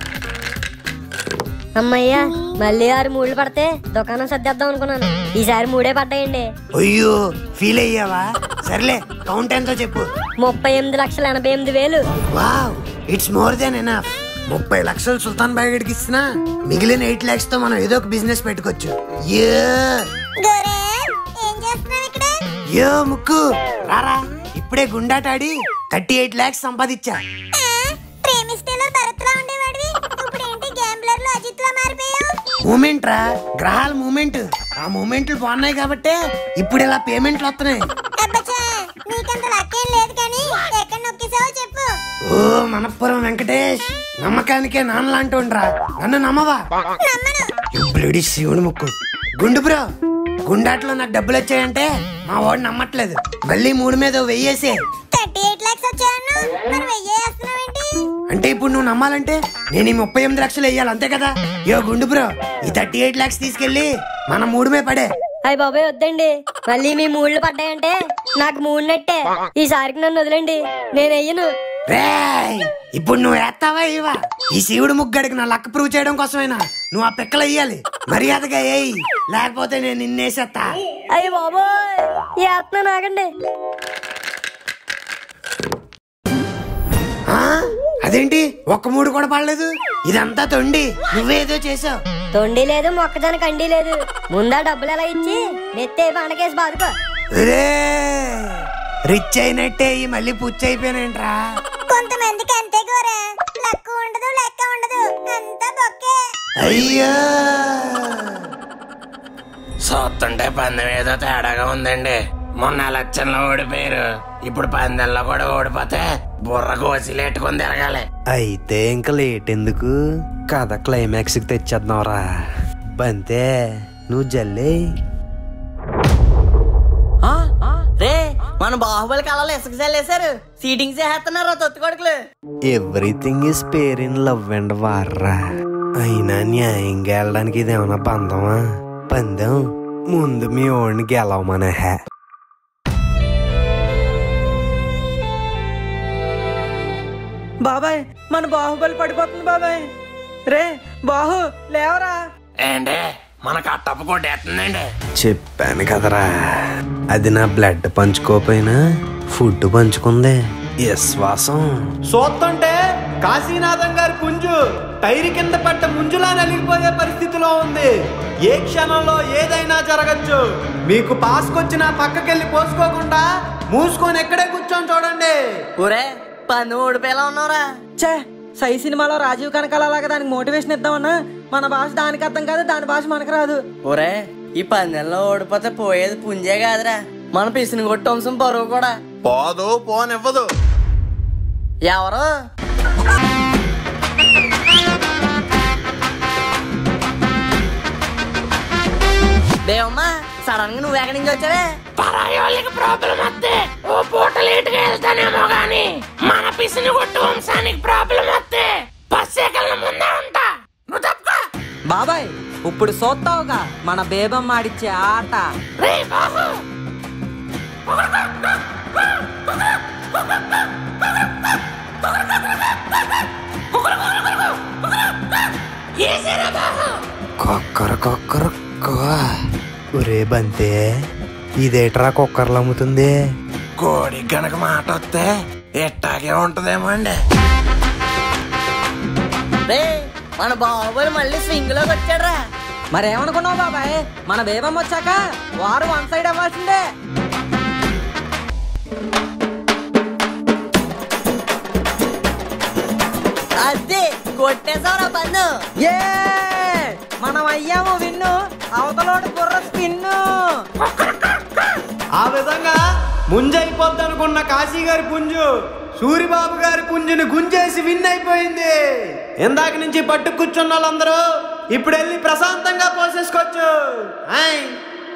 అమ్మయ్యా మళ్ళీ ఆరు మూడు పడితే దుకాణం సర్దేద్దాం అనుకున్నాను ఈసారి మూడే పడ్డాయండి అయ్యో ఫీల్ అయ్యావా సర్లే కౌంట్ ఎంతో చెప్పు ముప్పై ఎనిమిది లక్షల ఎనభై ఎనిమిది వేలు wow it's more than enough ముప్పై లక్షలు సుల్తాన్ బాయ్ గడికి ఇచ్చినా మిగిలిన ఎయిట్ లాక్స్ తో మనం ఏదో ఒక బిజినెస్ పెట్టుకోవచ్చు యో గోరే ఏం చేస్తున్నావు ఇక్కడ యో ముక్కు రారా ఇప్పుడే గుండాటాడి థర్టీ ఎయిట్ లాక్స్ సంపాదించా ఆ, ప్రేమిస్తేలో భరత్ లా ఉండేవాడివి ఇప్పుడు ఏంటి గ్యాంబ్లర్ లో అజిత్ లా మారిపోయావు మూమెంట్ రా గ్రహాల మూమెంట్ ఆ మూమెంట్లు బాగున్నాయి కాబట్టే ఇప్పుడు ఇలా పేమెంట్లు వస్తున్నాయి అబ్బచ్చా నీకంత లక్కేం లేదు కానీ ఎక్కడ నొక్కేసావో చెప్పు ఓ మనపురం వెంకటేష్ నమ్మకానికే నాన్నలాంటి ఉండరా నన్ను నమ్మవా నమ్మను You bloody శివుడు ముక్కు గుండు బ్రో గుండాట్లో నాకు డబ్బులు వచ్చాయంటే మా వాడు నమ్మట్లేదు మళ్ళీ మూడు మీద వెయ్యేసే థర్టీ ఎయిట్ లాక్స్ వచ్చాయన్నా మరి వెయ్యి వేస్తున్నావేంటి అంటే ఇప్పుడు నువ్వు నమ్మాలంటే నేను ఈ ముప్పై ఎనిమిది లక్షలు వెయ్యాలి అంతే కదా యో గుండు బ్రో ఈ థర్టీ ఎయిట్ లాక్స్ తీసుకెళ్ళి మన మూడుమే పడే అయ్యి బాబాయ్ వద్దండి మళ్ళీ మీ మూడ్లు పడ్డాయంటే నాకు మూడు నెట్టే ఈసారికి నన్ను వదిలేండి నేను వెయ్యను రేయ్ ఇప్పుడు నువ్వు వేస్తావా ఇవా ఈ శివుడు ముగ్గడికి నా లక్ ప్రూవ్ చేయడం కోసమైనా నువ్వు ఆ పిక్కలు వేయాలి మర్యాదగా వేయి లేకపోతే నేను నిన్నేసేస్తా అయ్యి బాబోయ్ వేస్తున్నాను ఆగండి ఆ? అదేంటి ఒక్క మూడు కూడా పడలేదు ఇదంతా తొండి నువ్వేదో చేసావు తొండి లేదు మొక్కజొన్న కండి లేదు ముందా డబ్బులు ఎలా ఇచ్చి నెత్తే పండకేసి బాదుకో రిచ్ అయినట్టే ఈ మళ్ళీ పుచ్చి అయిపోయినేంట్రా కొంతమందికి అంతే గోరే లక్కు ఉండదు లెక్క ఉండదు అంతా బొక్కే అయ్యా చూస్తుంటే పందెం ఏదో తేడాగా ఉందండి మొన్న ఎలక్షన్లో ఓడిపోయారు ఇప్పుడు పందెంలో కూడా ఓడిపోతే బుర్ర కోసిలేట్టుకుని తిరగాలి అయితే ఇంకా లేట్ ఎందుకు కథ క్లైమాక్స్ కి తెచ్చేద్దాంరా బంతే నువ్వు జల్లే ఆ? రే మన బాహుబలి కళలో ఇసుక చల్లేశారు సీటింగ్స్ చేస్తున్నారు తొత్తు కొడుకులు everything is fair in love and వార్రా అయినా న్యాయంగా వెళ్ళడానికి ఇదేమన్నా బంధమా పందెం ముందు మీ ఓడిని గెలవమనే హే బాబాయ్ మన బాహుబలి పడిపోతుంది బాబాయ్ రే బాహు లేవరా ఏంటి మన కట్టప్ప కొట్టేస్తుందండి చెప్పాను కదరా అది నా బ్లడ్ పంచుకోపోయినా ఫుడ్ పంచుకుంది విశ్వాసం చూస్తుంటే కాశీనాథం గారి పుంజు టైరు కింద పట్ట ముంజులా నలిగిపోయే పరిస్థితిలో ఉంది ఏ క్షణంలో ఏదైనా జరగచ్చు మీకు పాసుకొచ్చిన పక్కకెళ్ళి పోసుకోకుండా మూసుకొని ఎక్కడే కూర్చొని చూడండి ఒరే పన్ను ఓడిపోయేలా ఉన్నావురా ఛే సై సినిమాలో రాజీవ్ కనకాల లాగా దానికి మోటివేషన్ ఇద్దామన్నా మన భాష దానికి అర్థం కాదు దాని భాష మనకు రాదు ఒరే ఈ పందెంలో ఓడిపోతే పోయేది పుంజే కాదురా మన పిసిని కొట్టు వంశం పరువు కూడా పోదు పోనివ్వదు ఎవరు దేవమ్మా సడన్ గా నువ్వు ఎక్కడి నుంచి వచ్చావే పరాయి వాళ్ళకి ప్రాబ్లం వస్తే ఓ పూట లేటుగా వెళ్తానేమో గాని మన పిసిని కొట్టు వంశానికి ప్రాబ్లం వస్తే పස්සెకల ముందే ఉంటా నువ్వు తప్పుకో బాబాయ్ ఇప్పుడు చూస్తావుగా మన బేబమ్మ ఆడిచ్చే ఆట రే బాబు ఏసేరా బాబు కొక్కర కొక్కర ఒరే బంతే ఇదేట్రా కుక్కర్లు అమ్ముతుంది కోడి గనక మాట వస్తే ఎట్టాగే ఉంటదేమో అండి రే మన బాబులు మళ్ళీ స్వింగ్ లోకి వచ్చాడురా మరేమనుకున్నావు బాబాయ్ మన బేబమ్మ వచ్చాక వారు వన్ సైడ్ అవ్వాల్సిందే అదే కొట్టేశావురా పన్ను ఏ మనం అయ్యాము విన్ను అవతలోడు బుర్ర స్పిన్ను ఆ విధంగా ముంజైపోద్దనుకున్న కాశీ గారి పుంజు సూరిబాబు గారి పుంజుని గుంజేసి విన్ అయిపోయింది ఇందాక నుంచి పట్టు కూర్చున్న వాళ్ళందరూ ఇప్పుడు వెళ్ళి ప్రశాంతంగా పోసేసుకోవచ్చు ఆయ్.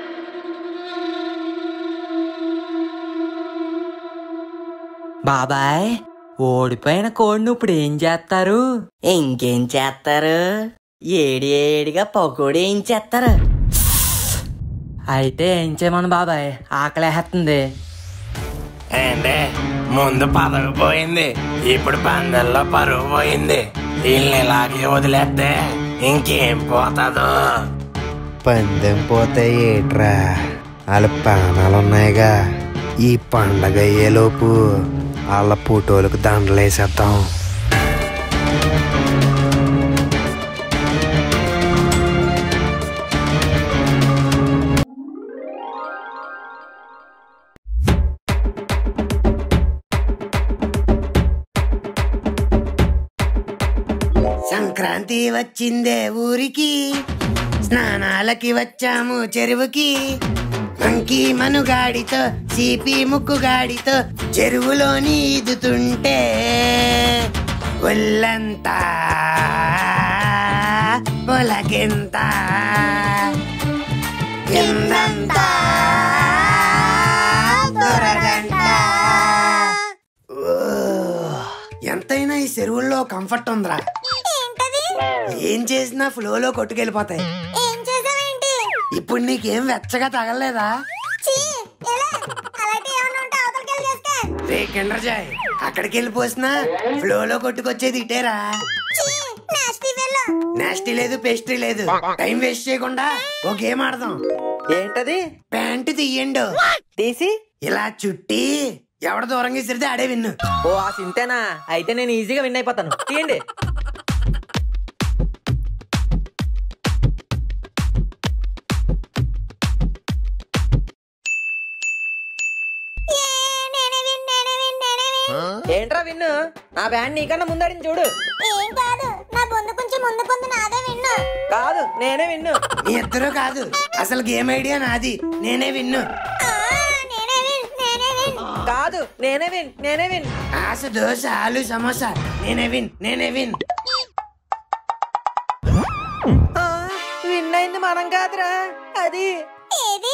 బాబాయ్ ఓడిపోయిన కోడిని ఇప్పుడు ఏం చేస్తారు ఇంకేం చేస్తారు ఏడి ఏడిగా పకోడీ ఏం చేస్తారు అయితే ఏం చేయమను బాబాయ్ ఆకలేస్తుంది ఏంటి ముందు పదవి పోయింది ఇప్పుడు పందెల్లో పరువు పోయింది వీళ్ళని ఇలాగే వదిలేస్తే ఇంకేం పోతాదో పందెం పోతే ఏట్రా వాళ్ళ ప్రాణాలు ఉన్నాయిగా ఈ పండగ అయ్యేలోపు వాళ్ళ ఫోటోలకు దండలేసేద్దాం సంక్రాంతి వచ్చిందే ఊరికి స్నానాలకి వచ్చాము చెరువుకి మంకీ మనుగాడితో సిపి ముక్కుగాడితో చెరువులోని ఈదుతుంటే ఒళ్ళంతా పొలకెంత కిందంతా దొరగంట ఓ, ఎంతైనా ఈ చెరువుల్లో కంఫర్ట్ ఉందిరా ఏంటది ఏం చేసినా ఫ్లోలో కొట్టుకెళ్ళిపోతాయి ఏం చేసావేంటి ఇప్పుడు నీకేం వెచ్చగా తగలలేదా చీ ఎలా అలాంటి ఏమైనా ఉంటే అవతలకి వెళ్ళి చేస్తే రే కిండర్జాయ్ అక్కడికి వెళ్ళిపోసినా ఫ్లోలో కొట్టుకొచ్చేది ఇటేరా చీ నాస్టీ ఫెల్లో నాస్టీ లేదు పేస్ట్రీ లేదు టైం వేస్ట్ చేయకుండా ఓ గేమ్ ఆడదాం ఏంటది ప్యాంటు తీయండు తీసి ఇలా చుట్టి ఎవడ దూరంగా ఇసిరితే ఆడే విన్ను ఓ ఆ సింతేనా అయితే నేను ఈజీగా విన్ అయిపోతాను తీయండి ఏ నేనే విన్ నేనే విన్ నేనే విన్ ఏంట్రా విన్ను నా బ్యాండ్ నీకన్నా ముందడిని చూడు ఏం కాదు నా బొందు కొంచెం ముందు పొందు నాదే విన్ను కాదు నేనే విన్ను మీ ఇద్దరు కాదు అసలు గేమ్ ఐడియా నాది నేనే విన్ను ఆ, నేనే విన్ నేనే విన్ కాదు నేనే విన్ నేనే విన్ ఆశ దోశ ఆలు సమోసా నేనే విన్ నేనే విన్ ఆ, విన్ అయింది మనం కాదురా అది ఏది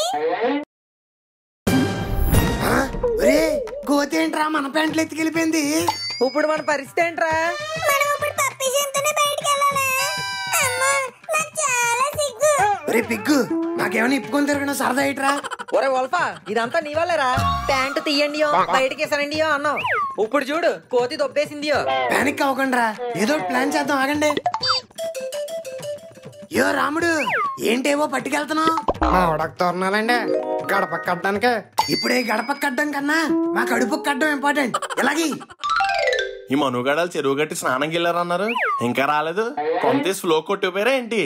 ఆ, ఒరే గోతేంట్రా మన ప్యాంట్లు ఎత్తుకెళ్ళిపోయింది ఇప్పుడు మన పరిస్థితి ఏంట్రా మనం ఇప్పుడు పప్పి చెంతనే బయటికి వెళ్ళాలా అమ్మా నాకు చాలా సిగ్గు ఒరే పిగ్గు నాకేమైనా ఇప్పుకొని తిరగడం సరదా ఇట్రా ఒరే వల్ఫా ఇదంతా నీ వల్లేరా ప్యాంటు తీయండియో బయటికి ఇసరండియో అన్నావు ఇప్పుడు చూడు కోతి దొబ్బేసిందియో పానిక్ అవ్వకుండా ఏదో ఒకటి ప్లాన్ చేద్దాం ఆగండి యో రాముడు ఏంటేవో పట్టుకెళ్తున్నావు మా ఉడక తోరణాలండి గడప కట్టడానికే ఇప్పుడే గడప కట్టడం కన్నా మా కడుపు కట్టడం ఇంపార్టెంట్ ఎలాగి ఈ మనుగడలు చెరువు గట్టి స్నానం గిల్లారన్నారు ఇంకా రాలేదు కొంత ఫ్లో కొట్టిపోయారా ఏంటి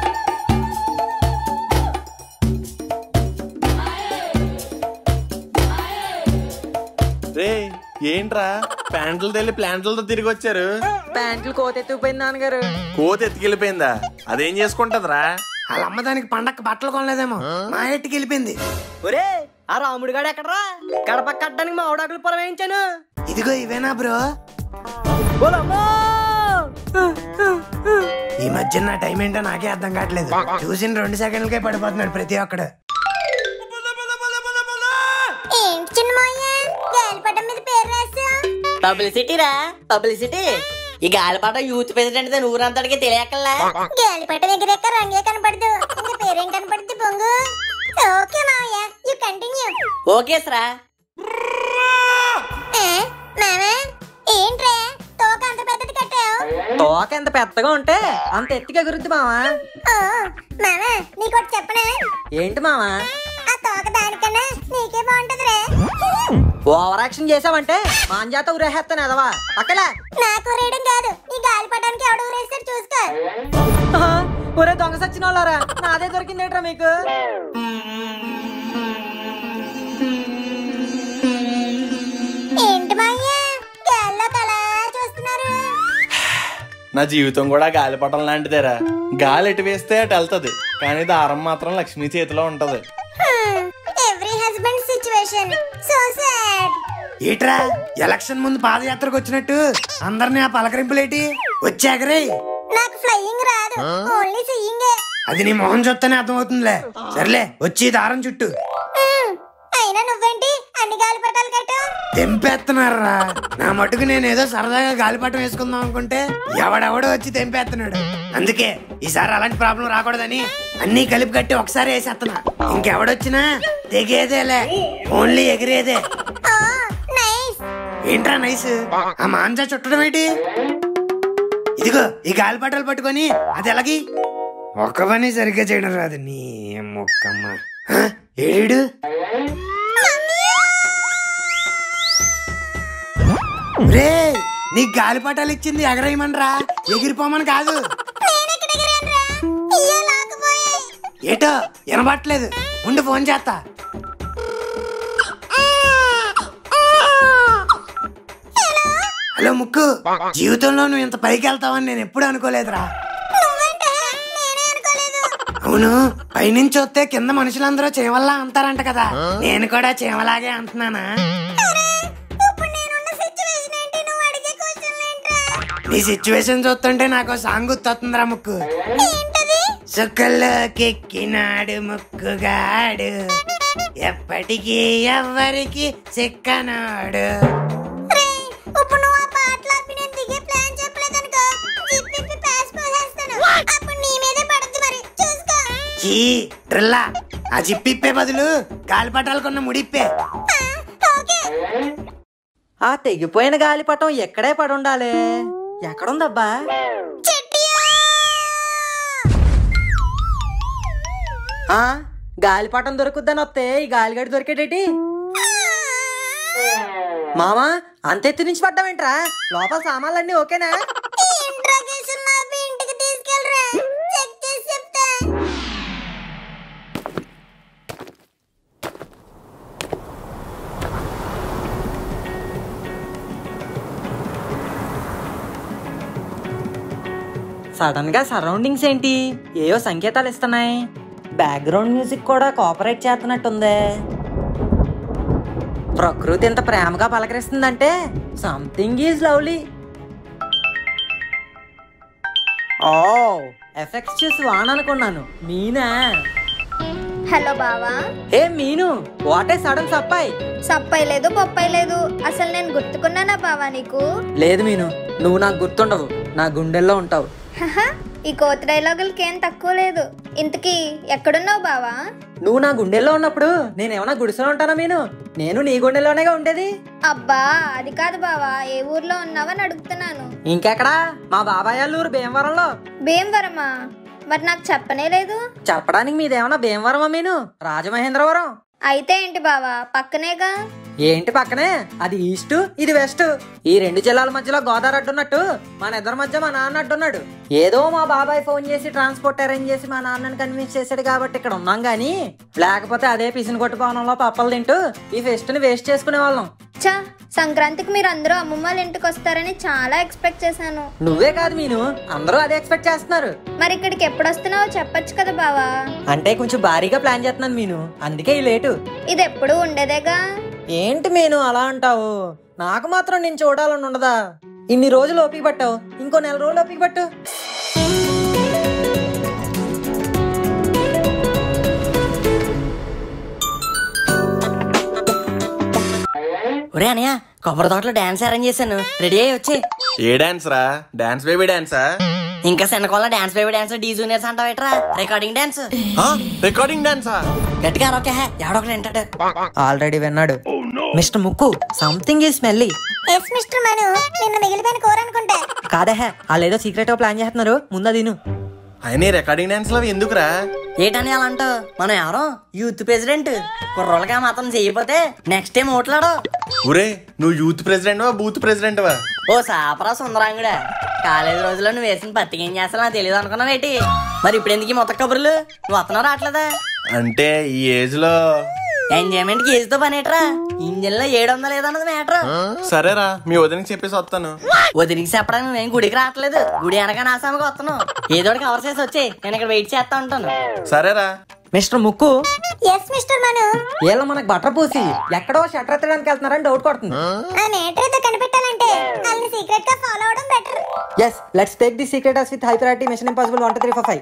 రే ఏంట్రా ప్యాంట్లు తెల్లి ప్లాంట్లతో తిరిగి వచ్చారు ప్యాంట్లు కోతి ఎత్తుకుపోయింది నాన్నగారు కోతి ఎత్తుకెళ్ళిపోయిందా అదేం చేసుకుంటదిరా వాళ్ళ అమ్మ దానికి పండక్కి బట్టలు కొనలేదేమో మా ఎట్టుకి వెళ్ళిపోయింది ఒరే ఆ రాముడు గాడు ఎక్కడరా గడప కట్టడానికి మా ఆవిడాకులు పొలం వేయించాను ఇదిగో ఇవేనా బ్రో ఈ మధ్య నా టైం ఏంటో నాకే అర్థం కావట్లేదు చూసిన రెండు సెకండ్లకే పడిపోతున్నాడు ప్రతి ఒక్కడు ఏంటి చిన్నమాయ గాలిపటం మీద పేరు రాసా పబ్లిసిటీ రా పబ్లిసిటీ ఈ గాలిపాట యూత్ ప్రెసిడెంట్ ఊరంతటికి తెలియకల్లా గాలిపటం ఎగిరెక్క రంగే కనపడదు ఇంకా పేరేం కనపడుద్ది పొంగు ఓకే మావయ్య యు కంటిన్యూ ఓకే సరా మామా ఏంట్రా తోక అంత పెద్దది కట్టావు తోక ఎంత పెద్దగా ఉంటే అంత ఎత్తుగా ఎగురుద్ది మావా ఓ మామా నీకోటి చెప్పనా ఏంటి మావా ఆ తోక దానికన్నా నీకే బాగుంటదిరా ఓవర్ యాక్షన్ చేసావంటే మాంజాత ఉరేహేస్తాను ఎదవా అక్కలా నాకు రేయడం కాదు ఈ గాలిపటానికి ఎవడు ఊరేస్తాడు చూసుకో ఒరే దొంగ సచ్చిన వాళ్ళారా నాదే దొరికిందేట్రా మీకు ఏంటి మాయ్య గాల్లో తలా చూస్తున్నారు నా జీవితం కూడా గాలిపటం లాంటిదేరా గాలి ఎటు వేస్తే అటు వెళ్తది కానీ దారం మాత్రం లక్ష్మి చేతిలో ఉంటది every husband situation so sad ఏట్రా ఎలక్షన్ ముందు పాదయాత్రకు వచ్చినట్టు అందరినీ ఆ పలకరింపులేటి వచ్చాకరే నాకు ఫ్లయింగ్ రాదు ఓన్లీ సియింగే అది నీ మొహం చూస్తేనే అర్థమవుతుందిలే సర్లే వచ్చి దారం చుట్టూ అయినా నువ్వేంటి అన్ని గాలిపటాలు కట్టావు తెంపేస్తున్నారా నా మటుకు నేను ఏదో సరదాగా గాలిపటం వేసుకుందాం అనుకుంటే ఎవడెవడో వచ్చి తెంపేస్తున్నాడు అందుకే ఈసారి అలాంటి ప్రాబ్లం రాకూడదని అన్ని కలిపి కట్టి ఒకసారి వేసేస్తున్నా ఇంకెవడొచ్చినా తెగేదేలే ఓన్లీ ఎగిరేదే ఓ నైస్ ఏంట్రా నైస్ ఆ మాంజా చుట్టడం ఏంటి ఇదిగో ఈ గాలిపటాలు పట్టుకొని అది ఎలాగి ఒక్క పని సరిగ్గా చేయడం రాదు నీ మొక్కమ్మ హ? ఏడీడు రే నీకు గాలిపటాలు ఇచ్చింది ఎగరేయమనరా ఎగిరిపోమని కాదు ఏటో వినబట్లేదు ఉండి ఫోన్ చేస్తా హలో ముక్కు జీవితంలో నువ్వు ఇంత పైకి వెళ్తావని నేను ఎప్పుడు అనుకోలేదురా అవును పైనుంచి వస్తే కింద మనుషులందరూ చేవల్లా అంటారంట కదా నేను కూడా చేవలాగే అంటున్నానా నీ సిచ్యువేషన్ చూస్తుంటే నాకు ఓ సాంగ్ గుర్తొస్తుందిరా ముక్కు సుక్కల్లోకెక్కినాడు ముక్కుగాడు ఎప్పటికీ ఎవ్వరికి సిక్కనాడు ఇప్పుడు నువ్వు ఆ పాటలు ఆపి నేను దిగే ప్లాన్ చెప్పలేదనుకో జిప్పిప్పి పాస్ పోసేస్తాను అప్పుడు నీ మీదే పడుద్ది మరి చూసుకో చీ డ్రిల్లా ఆ జిప్పిప్పే బదులు గాలిపటాలకున్న ముడిప్పే ఆ తెగిపోయిన గాలిపటం ఎక్కడే పడి ఉండాలి ఎక్కడుందబ్బా ఆ గాలిపటం దొరుకుద్దని వస్తే ఈ గాలిగడి దొరికేటేటి మామా అంత ఎత్తు నుంచి పడ్డావేంట్రా లోపల సామాన్లన్నీ ఓకేనా ఇంట్రోగేషన్ ఆపి ఇంటికి తీసుకెళ్ళరా చెక్ చేసి చెప్తా సడన్ గా సరౌండింగ్స్ ఏంటి ఏవో సంకేతాలు ఇస్తున్నాయి బ్యాక్గ్రౌండ్ మ్యూజిక్ కూడా కోఆపరేట్ చేస్తున్నట్టుందే ప్రకృతి ఇంత ప్రేమగా పలకరిస్తుందంటే సంథింగ్ ఈజ్ లవ్లీ ఓ ఎఫెక్ట్స్ చూసి వాన్ అనుకున్నాను మీనా హలో బావా ఏ మీను వాట్ ఏ సడన్ సప్పాయి సప్పై లేదు పప్పై లేదు అసలు నేను గుర్తుకున్నానా బావా నీకు లేదు మీను నువ్వు నాకు గుర్తుండవు నా గుండెల్లో ఉంటావు హహ, ఈ కోతి డైలాగులకి ఏం తక్కువ లేదు ఇంతకీ ఎక్కడున్నావు బావా నువ్వు నా గుండెల్లో ఉన్నప్పుడు నేనేమన్నా గుడిసెలో ఉంటానా మీను నేను నీ గుండెల్లోనేగా ఉండేది అబ్బా అది కాదు బావా ఏ ఊర్లో ఉన్నావని అడుగుతున్నాను ఇంకెక్కడా మా బాబాయ్ వాళ్ళ ఊరు భీమవరంలో భీమవరమా మరి నాకు చెప్పనే లేదు చెప్పడానికి మీదేమన్నా భీమవరమా మీను రాజమహేంద్రవరం అయితే ఏంటి బావా పక్కనేగా ఏంటి పక్కనే అది ఈస్ట్ ఇది వెస్ట్ ఈ రెండు జిల్లాల మధ్యలో గోదావరి అడ్డున్నట్టు మన ఇద్దరి మధ్య మా నాన్న అడ్డున్నాడు ఏదో మా బాబాయ్ ఫోన్ చేసి ట్రాన్స్పోర్ట్ అరేంజ్ చేసి మా నాన్నని కన్విన్స్ చేశాడు కాబట్టి ఇక్కడ ఉన్నాం గానీ లేకపోతే అదే పిసిని కొట్టు భవనంలో పప్పలు తింటూ ఈ ఫెస్ట్ ని వేస్ట్ చేసుకునే వాళ్ళం చా సంక్రాంతికి మీరు అందరూ అమ్మమ్మ వాళ్ళ ఇంటికి వస్తారని చాలా ఎక్స్పెక్ట్ చేశాను నువ్వే కాదు మీను అందరూ అదే ఎక్స్పెక్ట్ చేస్తున్నారు మరి ఇక్కడికి ఎప్పుడు వస్తున్నావో చెప్పొచ్చు కదా బావా అంటే కొంచెం భారీగా ప్లాన్ చేస్తున్నాను మీను అందుకే ఈ లేటు ఇది ఎప్పుడు ఉండేదేగా ఏంటి మీను అలా అంటావు నాకు మాత్రం నేను చూడాలని ఉండదా ఇన్ని రోజులు ఓపిక పట్టావు ఇంకో నెల రోజులు ఓపిక పట్టు ఒరే అనయ్య కొబ్బరి తోటలో డాన్స్ అరేంజ్ చేశాను రెడీ అయ్యి వచ్చి ఏ డాన్స్ రా డాన్స్ బేబీ డాన్సా ఇంకా శనకోళ్ళ dance baby dance D juniors అంటావేట్రా రికార్డింగ్ డాన్స్ రికార్డింగ్ డాన్సా గట్టిగా అరొకే ఎవడొకడు వింటాడు ఆల్రెడీ విన్నాడు మిస్టర్ ముక్కు సంథింగ్ ఈ స్మెల్లీ ఎస్ మిస్టర్ మను నిన్న మిగిలిపోయిన కూర అనుకుంటా కాదే వాళ్ళేదో సీక్రెట్ గా ప్లాన్ చేస్తున్నారు ముందా తిను అయినా ఈ రికార్డింగ్ డాన్స్ అవి ఎందుకురా ఏటని అలా అంటావు మనం ఎవరో యూత్ ప్రెసిడెంట్ కుర్రోళ్ళగా మాత్రం చేయకపోతే నెక్స్ట్ టైం ఓట్లాడు ఒరే నువ్వు యూత్ ప్రెసిడెంట్ వా బూత్ ప్రెసిడెంట్ వా ఓ సాపరా సుందరాంగుడా కాలేజీ రోజుల్లో నువ్వు వేసిన పత్తికి ఏం చేస్తా నాకు తెలియదు అనుకున్నావేటి మరి ఇప్పుడు ఎందుకు ఈ మొత్తం కబుర్లు నువ్వు వస్తున్నావు రావట్లేదా అంటే ఈ ఏజ్ లో ఎంజాయ్మెంట్ కి ఏజ్తో పనేట్రా ఇంజిన్ లో ఏడు వందలు ఏదన్నది మ్యాటర్ సరేరా మీ వదినకి చెప్పేసి వస్తాను వదిలికి చెప్పడానికి నేను గుడికి రావట్లేదు గుడి అనగా నాసామికి వస్తున్నాను ఏదో ఒకటి కవర్ చేసి వచ్చి నేను ఇక్కడ వెయిట్ చేస్తా ఉంటాను సరేరా మిస్టర్ ముక్కు ఎస్ మిస్టర్ మను వీళ్ళ మనకు బట్టర్ పూసి ఎక్కడో షట్టర్ ఎత్తడానికి వెళ్తున్నారని డౌట్ కొడుతుంది ఆ నేటర్ ఏదో కనిపెట్టాలంటే వాళ్ళని సీక్రెట్ గా ఫాలో అవడం better yes let's take the secret us with high priority mission impossible one two three four five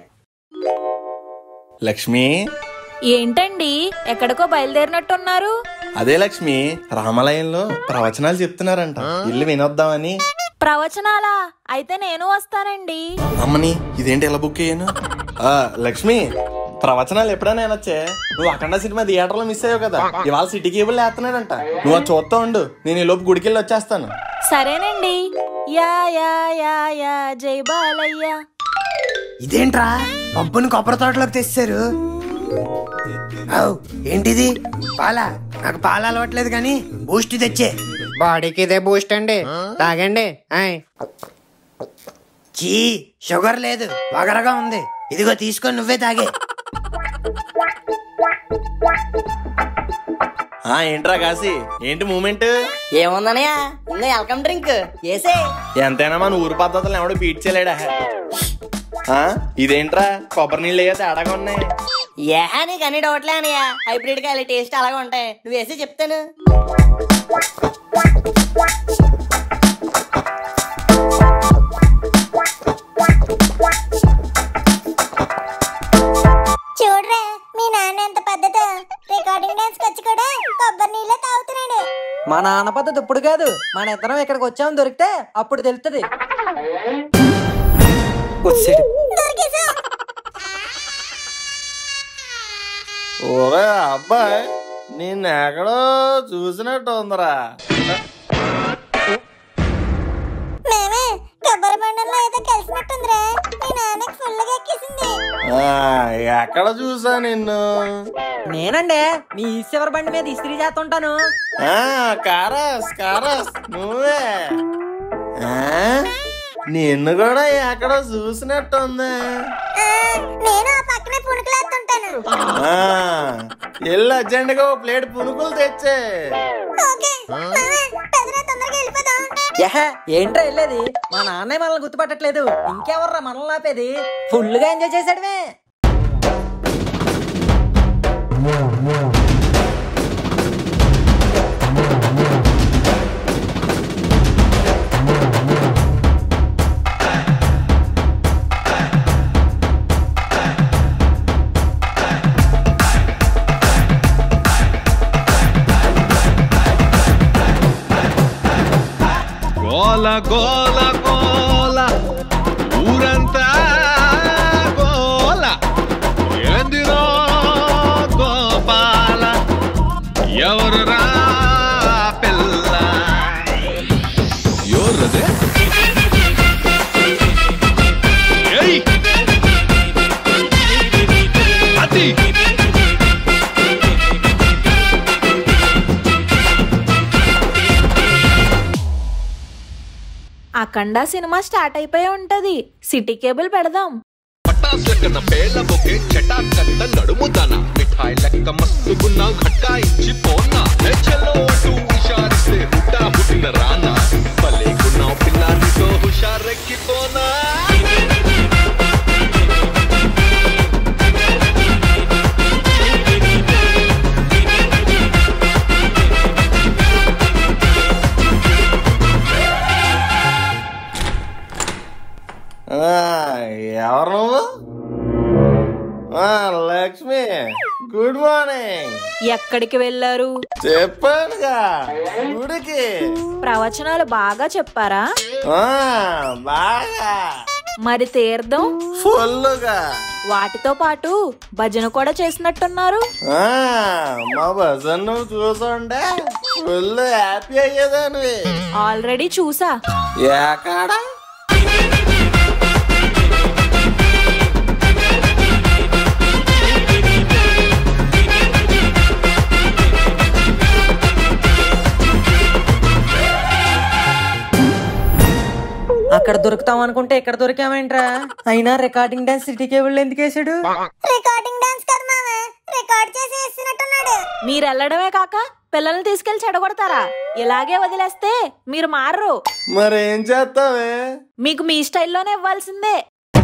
Lakshmi ఏంటండి ఎక్కడికో బయలుదేరినట్టున్నారు అదే లక్ష్మి రామాలయంలో ప్రవచనాలు చెప్తున్నారంట ఇల్లు వినొద్దామని ప్రవచనాలా అయితే నేను వస్తానండి అమ్మని ఇదేంటి ఎలా బుక్ అయ్యాను ఆ, లక్ష్మి ప్రవచనాలు ఎప్పుడైనా వినొచ్చే నువ్వు అఖండ సినిమా థియేటర్ లో మిస్ అయ్యావు కదా ఇవాళ సిటీ కేబుల్ వేస్తున్నాడంట నువ్వు అది చూస్తా ఉండు నేను ఈ లోపు గుడికి వెళ్ళి వచ్చేస్తాను సరేనండి యా యా యా యా జై బాలయ్య ఇదేంట్రా పప్పుని కొబ్బరి తోటలోకి తెచ్చారు ఔ, ఏంటిది పాల నాకు పాలు అలవట్లేదు కానీ బూస్ట్ తెచ్చే బాడీకి ఇదే బూస్ట్ అండి తాగండి ఆయ్ చీ షుగర్ లేదు వగరగా ఉంది ఇదిగో తీసుకొని నువ్వే తాగే ఆ ఏంట్రా కాసి ఏంటి మూమెంట్ ఏముందనయ్య ఇంకా వెల్కమ్ డ్రింక్ ఏసే ఎంతైనా మన ఊరు పద్ధతులు ఎవడో బీట్ చేయలేడా ఆ, ఇదేంట్రా కొబ్బరి నీళ్ళు అయ్యా తేడాగా ఉన్నాయి ఏ నీకు అన్ని డౌట్లే అనయ్య హైబ్రిడ్ కాయలు టేస్ట్ అలాగే ఉంటాయి నువ్వు వేసి చెప్తాను చూడరా మీ నాన్న ఎంత పద్ధతి రికార్డింగ్ డాన్స్ వచ్చి కూడా కొబ్బరి నీళ్ళే తాగుతున్నాడు మా నాన్న పద్ధతి ఇప్పుడు కాదు మన ఇద్దరం ఇక్కడికి వచ్చామని దొరికితే అప్పుడు తెలుస్తుంది వచ్చాడు ఓరే అబ్బాయి నిన్ను ఎక్కడో చూసినట్టు ఉందిరా మేమే కొబ్బరి బండంలో ఏదో కలిసినట్టుందిరా మీ నాన్నకి ఫుల్ గా ఎక్కేసింది ఆ, ఎక్కడ చూసా నిన్ను నేనండి మీ ఈశ్వర బండి మీద ఇస్త్రీ చేస్తుంటాను ఆ, కారస్ కారస్ నువ్వే ఆ, నిన్ను కూడా ఎక్కడో చూసినట్టు ఉంది ఆ, నేను ఆ పక్కనే పుణుకులేస్తుంటాను ఆ, ఎల్లు అర్జెంటుగా ఓ ప్లేట్ పునుకులు తెచ్చే ఓకే మామ, పెదరా తొందరగా వెళ్ళిపోదాం యహ ఏంట్రా వెళ్ళేది మా నాన్నే మనల్ని గుర్తుపట్టట్లేదు ఇంకెవర్రా మనల్ని ఆపేది ఫుల్ గా ఎంజాయ్ చేసాడువే గోల గోల గోల ఊరంతా గోల ఏందిరో గోపాల ఎవరు రా పిల్ల ఎవరదే ఏయ్ అది అఖండ సినిమా స్టార్ట్ అయిపోయి ఉంటది సిటీ కేబుల్ పెడదాం పటాసులకన్న పేల బొకే చటాకట్ట నడుముదన మిఠాయి లెక్క మస్తుగున్న ఘట్కా ఇచ్చి పోనా నెచ్చలో అటు హుషారిస్తే హుటా హుటిన రానా భలేగున్నావు పిల్లానితో హుషారెక్కిపోనా ఆ, ఎవరు నువ్వు ఆ, లక్ష్మి గుడ్ మార్నింగ్ ఎక్కడికి వెళ్ళారు చెప్పానుగా గుడికి ప్రవచనాలు బాగా చెప్పారా ఆ, బాగా మరి తీర్థం ఫుల్లుగా వాటితో పాటు భజన కూడా చేసినట్టున్నారు ఆ, మా బజన్ నువ్వు చూసుంటే ఫుల్ హ్యాపీ అయ్యేదానివి ఆల్రెడీ చూసా ఎక్కడ అక్కడ దొరుకుతాం అనుకుంటే ఇక్కడ దొరికామేంట్రా అయినా రికార్డింగ్ డాన్స్ సిటీ కేబుల్ ఎందుకు వేసాడు రికార్డింగ్ డాన్స్ కదా మామ రికార్డ్ చేసి వేస్తున్నట్టున్నాడు మీరు వెళ్ళడమే కాక పిల్లల్ని తీసుకెళ్లి చెడగొడతారా ఇలాగే వదిలేస్తే మీరు మారరు మరేం చేస్తావే మీకు మీ స్టైల్లోనే ఇవ్వాల్సిందే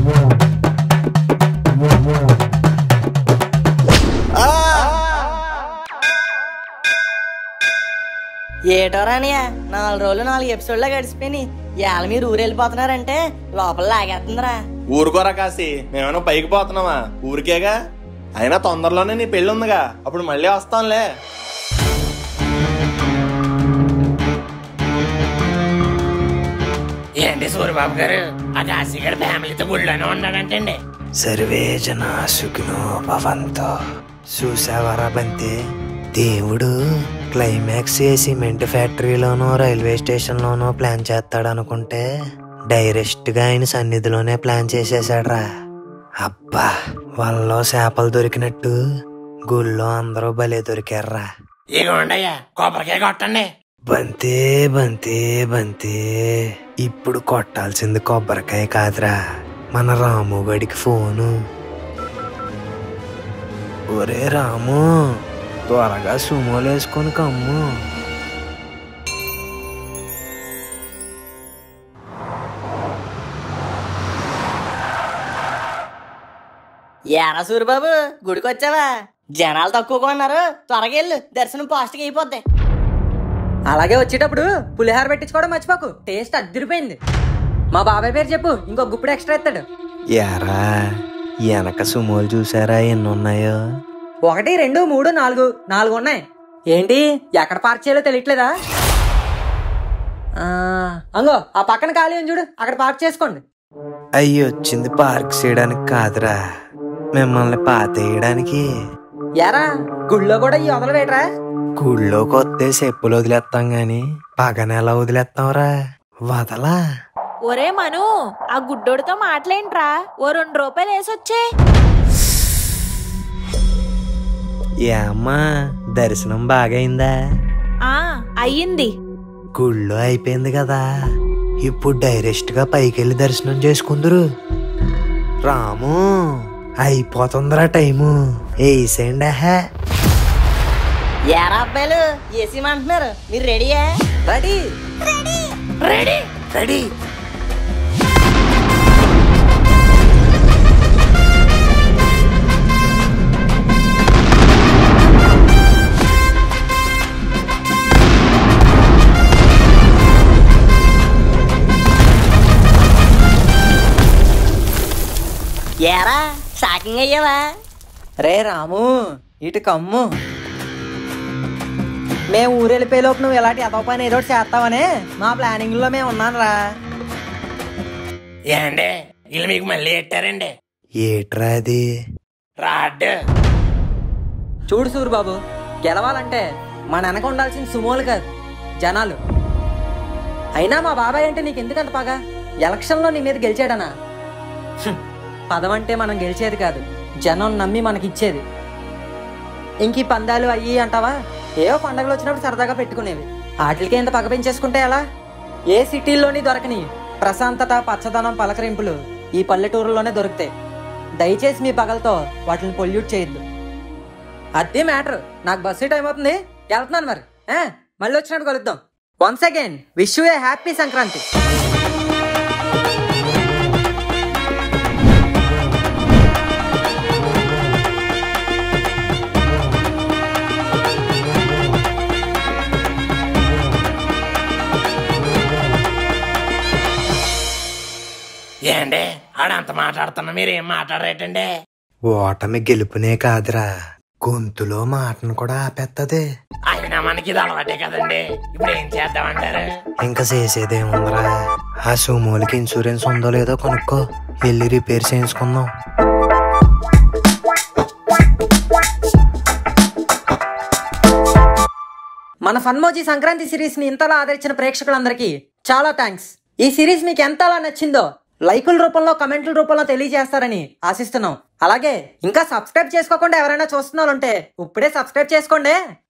ఏటో రానియా నాలుగు రోజులు నాలుగు ఎపిసోడ్లో గడిచిపోయి ఇవాళ మీరు ఊరు వెళ్ళిపోతున్నారంటే లోపల లాగేస్తుందిరా ఊరుకోరా కాసి మేమైనా పైకి పోతున్నామా ఊరికేగా అయినా తొందరలోనే నీ పెళ్ళి ఉందిగా అప్పుడు మళ్ళీ వస్తాంలే ఏంటి సూర్యబాబు గారు ఆ కాశీగడ ఫ్యామిలీతో గుళ్ళోనే ఉన్నాడంటండి సర్వే జన సుఖినో భవంతో చూసావరా బంతి దేవుడు క్లైమాక్స్ ఏ సిమెంట్ ఫ్యాక్టరీలోనో రైల్వే స్టేషన్లోనో ప్లాన్ చేస్తాడనుకుంటే డైరెక్ట్ గా ఆయన సన్నిధిలోనే ప్లాన్ చేసేసాడ్రా అబ్బా వాళ్ళలో చేపలు దొరికినట్టు గుళ్ళో అందరూ భలే దొరికారా ఇగోండయ్యా కొబ్బరికాయ కొట్టండి బంతే బంతే బంతే ఇప్పుడు కొట్టాల్సింది కొబ్బరికాయ కాదురా మన రాము గడికి ఫోను ఒరే రాము త్వరగా సుమోలేసుకొని కమ్ము ఏరా సూరిబాబు గుడికి వచ్చావా జనాలు తక్కువగా ఉన్నారు త్వరగా వెళ్ళు దర్శనం పాస్ట్గా అయిపోద్ది అలాగే వచ్చేటప్పుడు పులిహార పెట్టించుకోవడం మర్చిపోకు టేస్ట్ అద్దరిపోయింది మా బాబాయ్ పేరు చెప్పు ఇంకో గుప్పుడు ఎక్స్ట్రా ఎత్తాడు యారా వెనక సుమోలు చూసారా ఎన్ని ఉన్నాయో ఒకటి రెండు మూడు నాలుగు నాలుగు ఉన్నాయి ఏంటి ఎక్కడ పార్క్ చేయాలో తెలియట్లేదా ఆ, అంగో ఆ పక్కన ఖాళీ ఉంది చూడు అక్కడ పార్క్ చేసుకోండి అయ్యి వచ్చింది పార్క్ చేయడానికి కాదురా మిమ్మల్ని పాతేయడానికి యారా గుళ్ళో కూడా ఈ వదల వేయట్రా గుళ్ళోకి వస్తే చెప్పులు వదిలేస్తాం గాని పగన ఎలా వదిలేస్తాంరా వదలా ఒరే మను ఆ గుడ్డోడితో మాట్లాఏంట్రా ఓ రెండు రూపాయలు వేసొచ్చే ఏమ్మా దర్శనం బాగైందా ఆ అయ్యింది గుళ్ళో అయిపోయింది కదా ఇప్పుడు డైరెక్ట్ గా పైకి వెళ్ళి దర్శనం చేసుకుందరు రాము అయిపోతుందిరా టైము వేసేయండి హే ఏరా అబ్బాయిలు ఏసీ అంటున్నారు మీరు రెడీయా రెడీ రెడీ రెడీ ఏరా షాకింగ్ అయ్యావా రే రాము ఇటు కమ్ము మేము ఊరెళ్ళిపోయే లోపు నువ్వు ఇలాంటి ఎదో పని ఏదో ఒకటి చేస్తావనే మా ప్లానింగ్ లో మేము ఉన్నాను రా ఏండి వీళ్ళు మీకు మళ్ళీ ఎట్టారండి ఏట్రా అది రాడ్ చూడు సూరిబాబు గెలవాలంటే మన వెనక ఉండాల్సిన సుమోలు కాదు జనాలు అయినా మా బాబాయ్ అంటే నీకు ఎందుకంత పగ ఎలక్షన్లో నీ మీద గెలిచాడనా హ్మ్. పదం అంటే మనం గెలిచేది కాదు జనం నమ్మి మనకిచ్చేది ఇంక ఈ పందాలు అయ్యి అంటావా ఏవో పండగలు వచ్చినప్పుడు సరదాగా పెట్టుకునేవి వాటికి ఎంత పగ పెంచేసుకుంటే ఎలా ఏ సిటీల్లోని దొరకని ప్రశాంతత పచ్చదనం పలకరింపులు ఈ పల్లెటూరులోనే దొరుకుతాయి దయచేసి మీ పగలతో వాటిని పొల్యూట్ చేయొద్దు అదే మ్యాటర్ నాకు బస్సు టైం అవుతుంది వెళ్తున్నాను మరి ఆ, మళ్ళీ వచ్చినట్టు కలుద్దాం once again wish you a happy Sankranti ఏండి ఆడంత మాట్లాడుతున్నా మీరు ఏం మాట్లాడరేటండి ఓటమి గెలుపునే కాదురా గొంతులో మాటను కూడా ఆపేత్తది అయినా మనకి ఇది అలవాటే కదండి ఇప్పుడు ఏం చేద్దామంటారు ఇంకా చేసేదేముందిరా ఆ సుమోలకి ఇన్సూరెన్స్ ఉందో లేదో కొనుక్కో వెళ్ళి రిపేర్ చేయించుకుందాం మన ఫన్మోజీ సంక్రాంతి సిరీస్ ని ఇంతలా ఆదరించిన ప్రేక్షకులందరికీ చాలా థ్యాంక్స్ ఈ సిరీస్ మీకు ఎంతలా నచ్చిందో లైకుల రూపంలో కమెంట్ల రూపంలో తెలియజేస్తారని ఆశిస్తున్నాం అలాగే ఇంకా సబ్స్క్రైబ్ చేసుకోకుండా ఎవరైనా చూస్తున్న వాళ్ళు ఉంటే ఇప్పుడే సబ్స్క్రైబ్ చేసుకోండి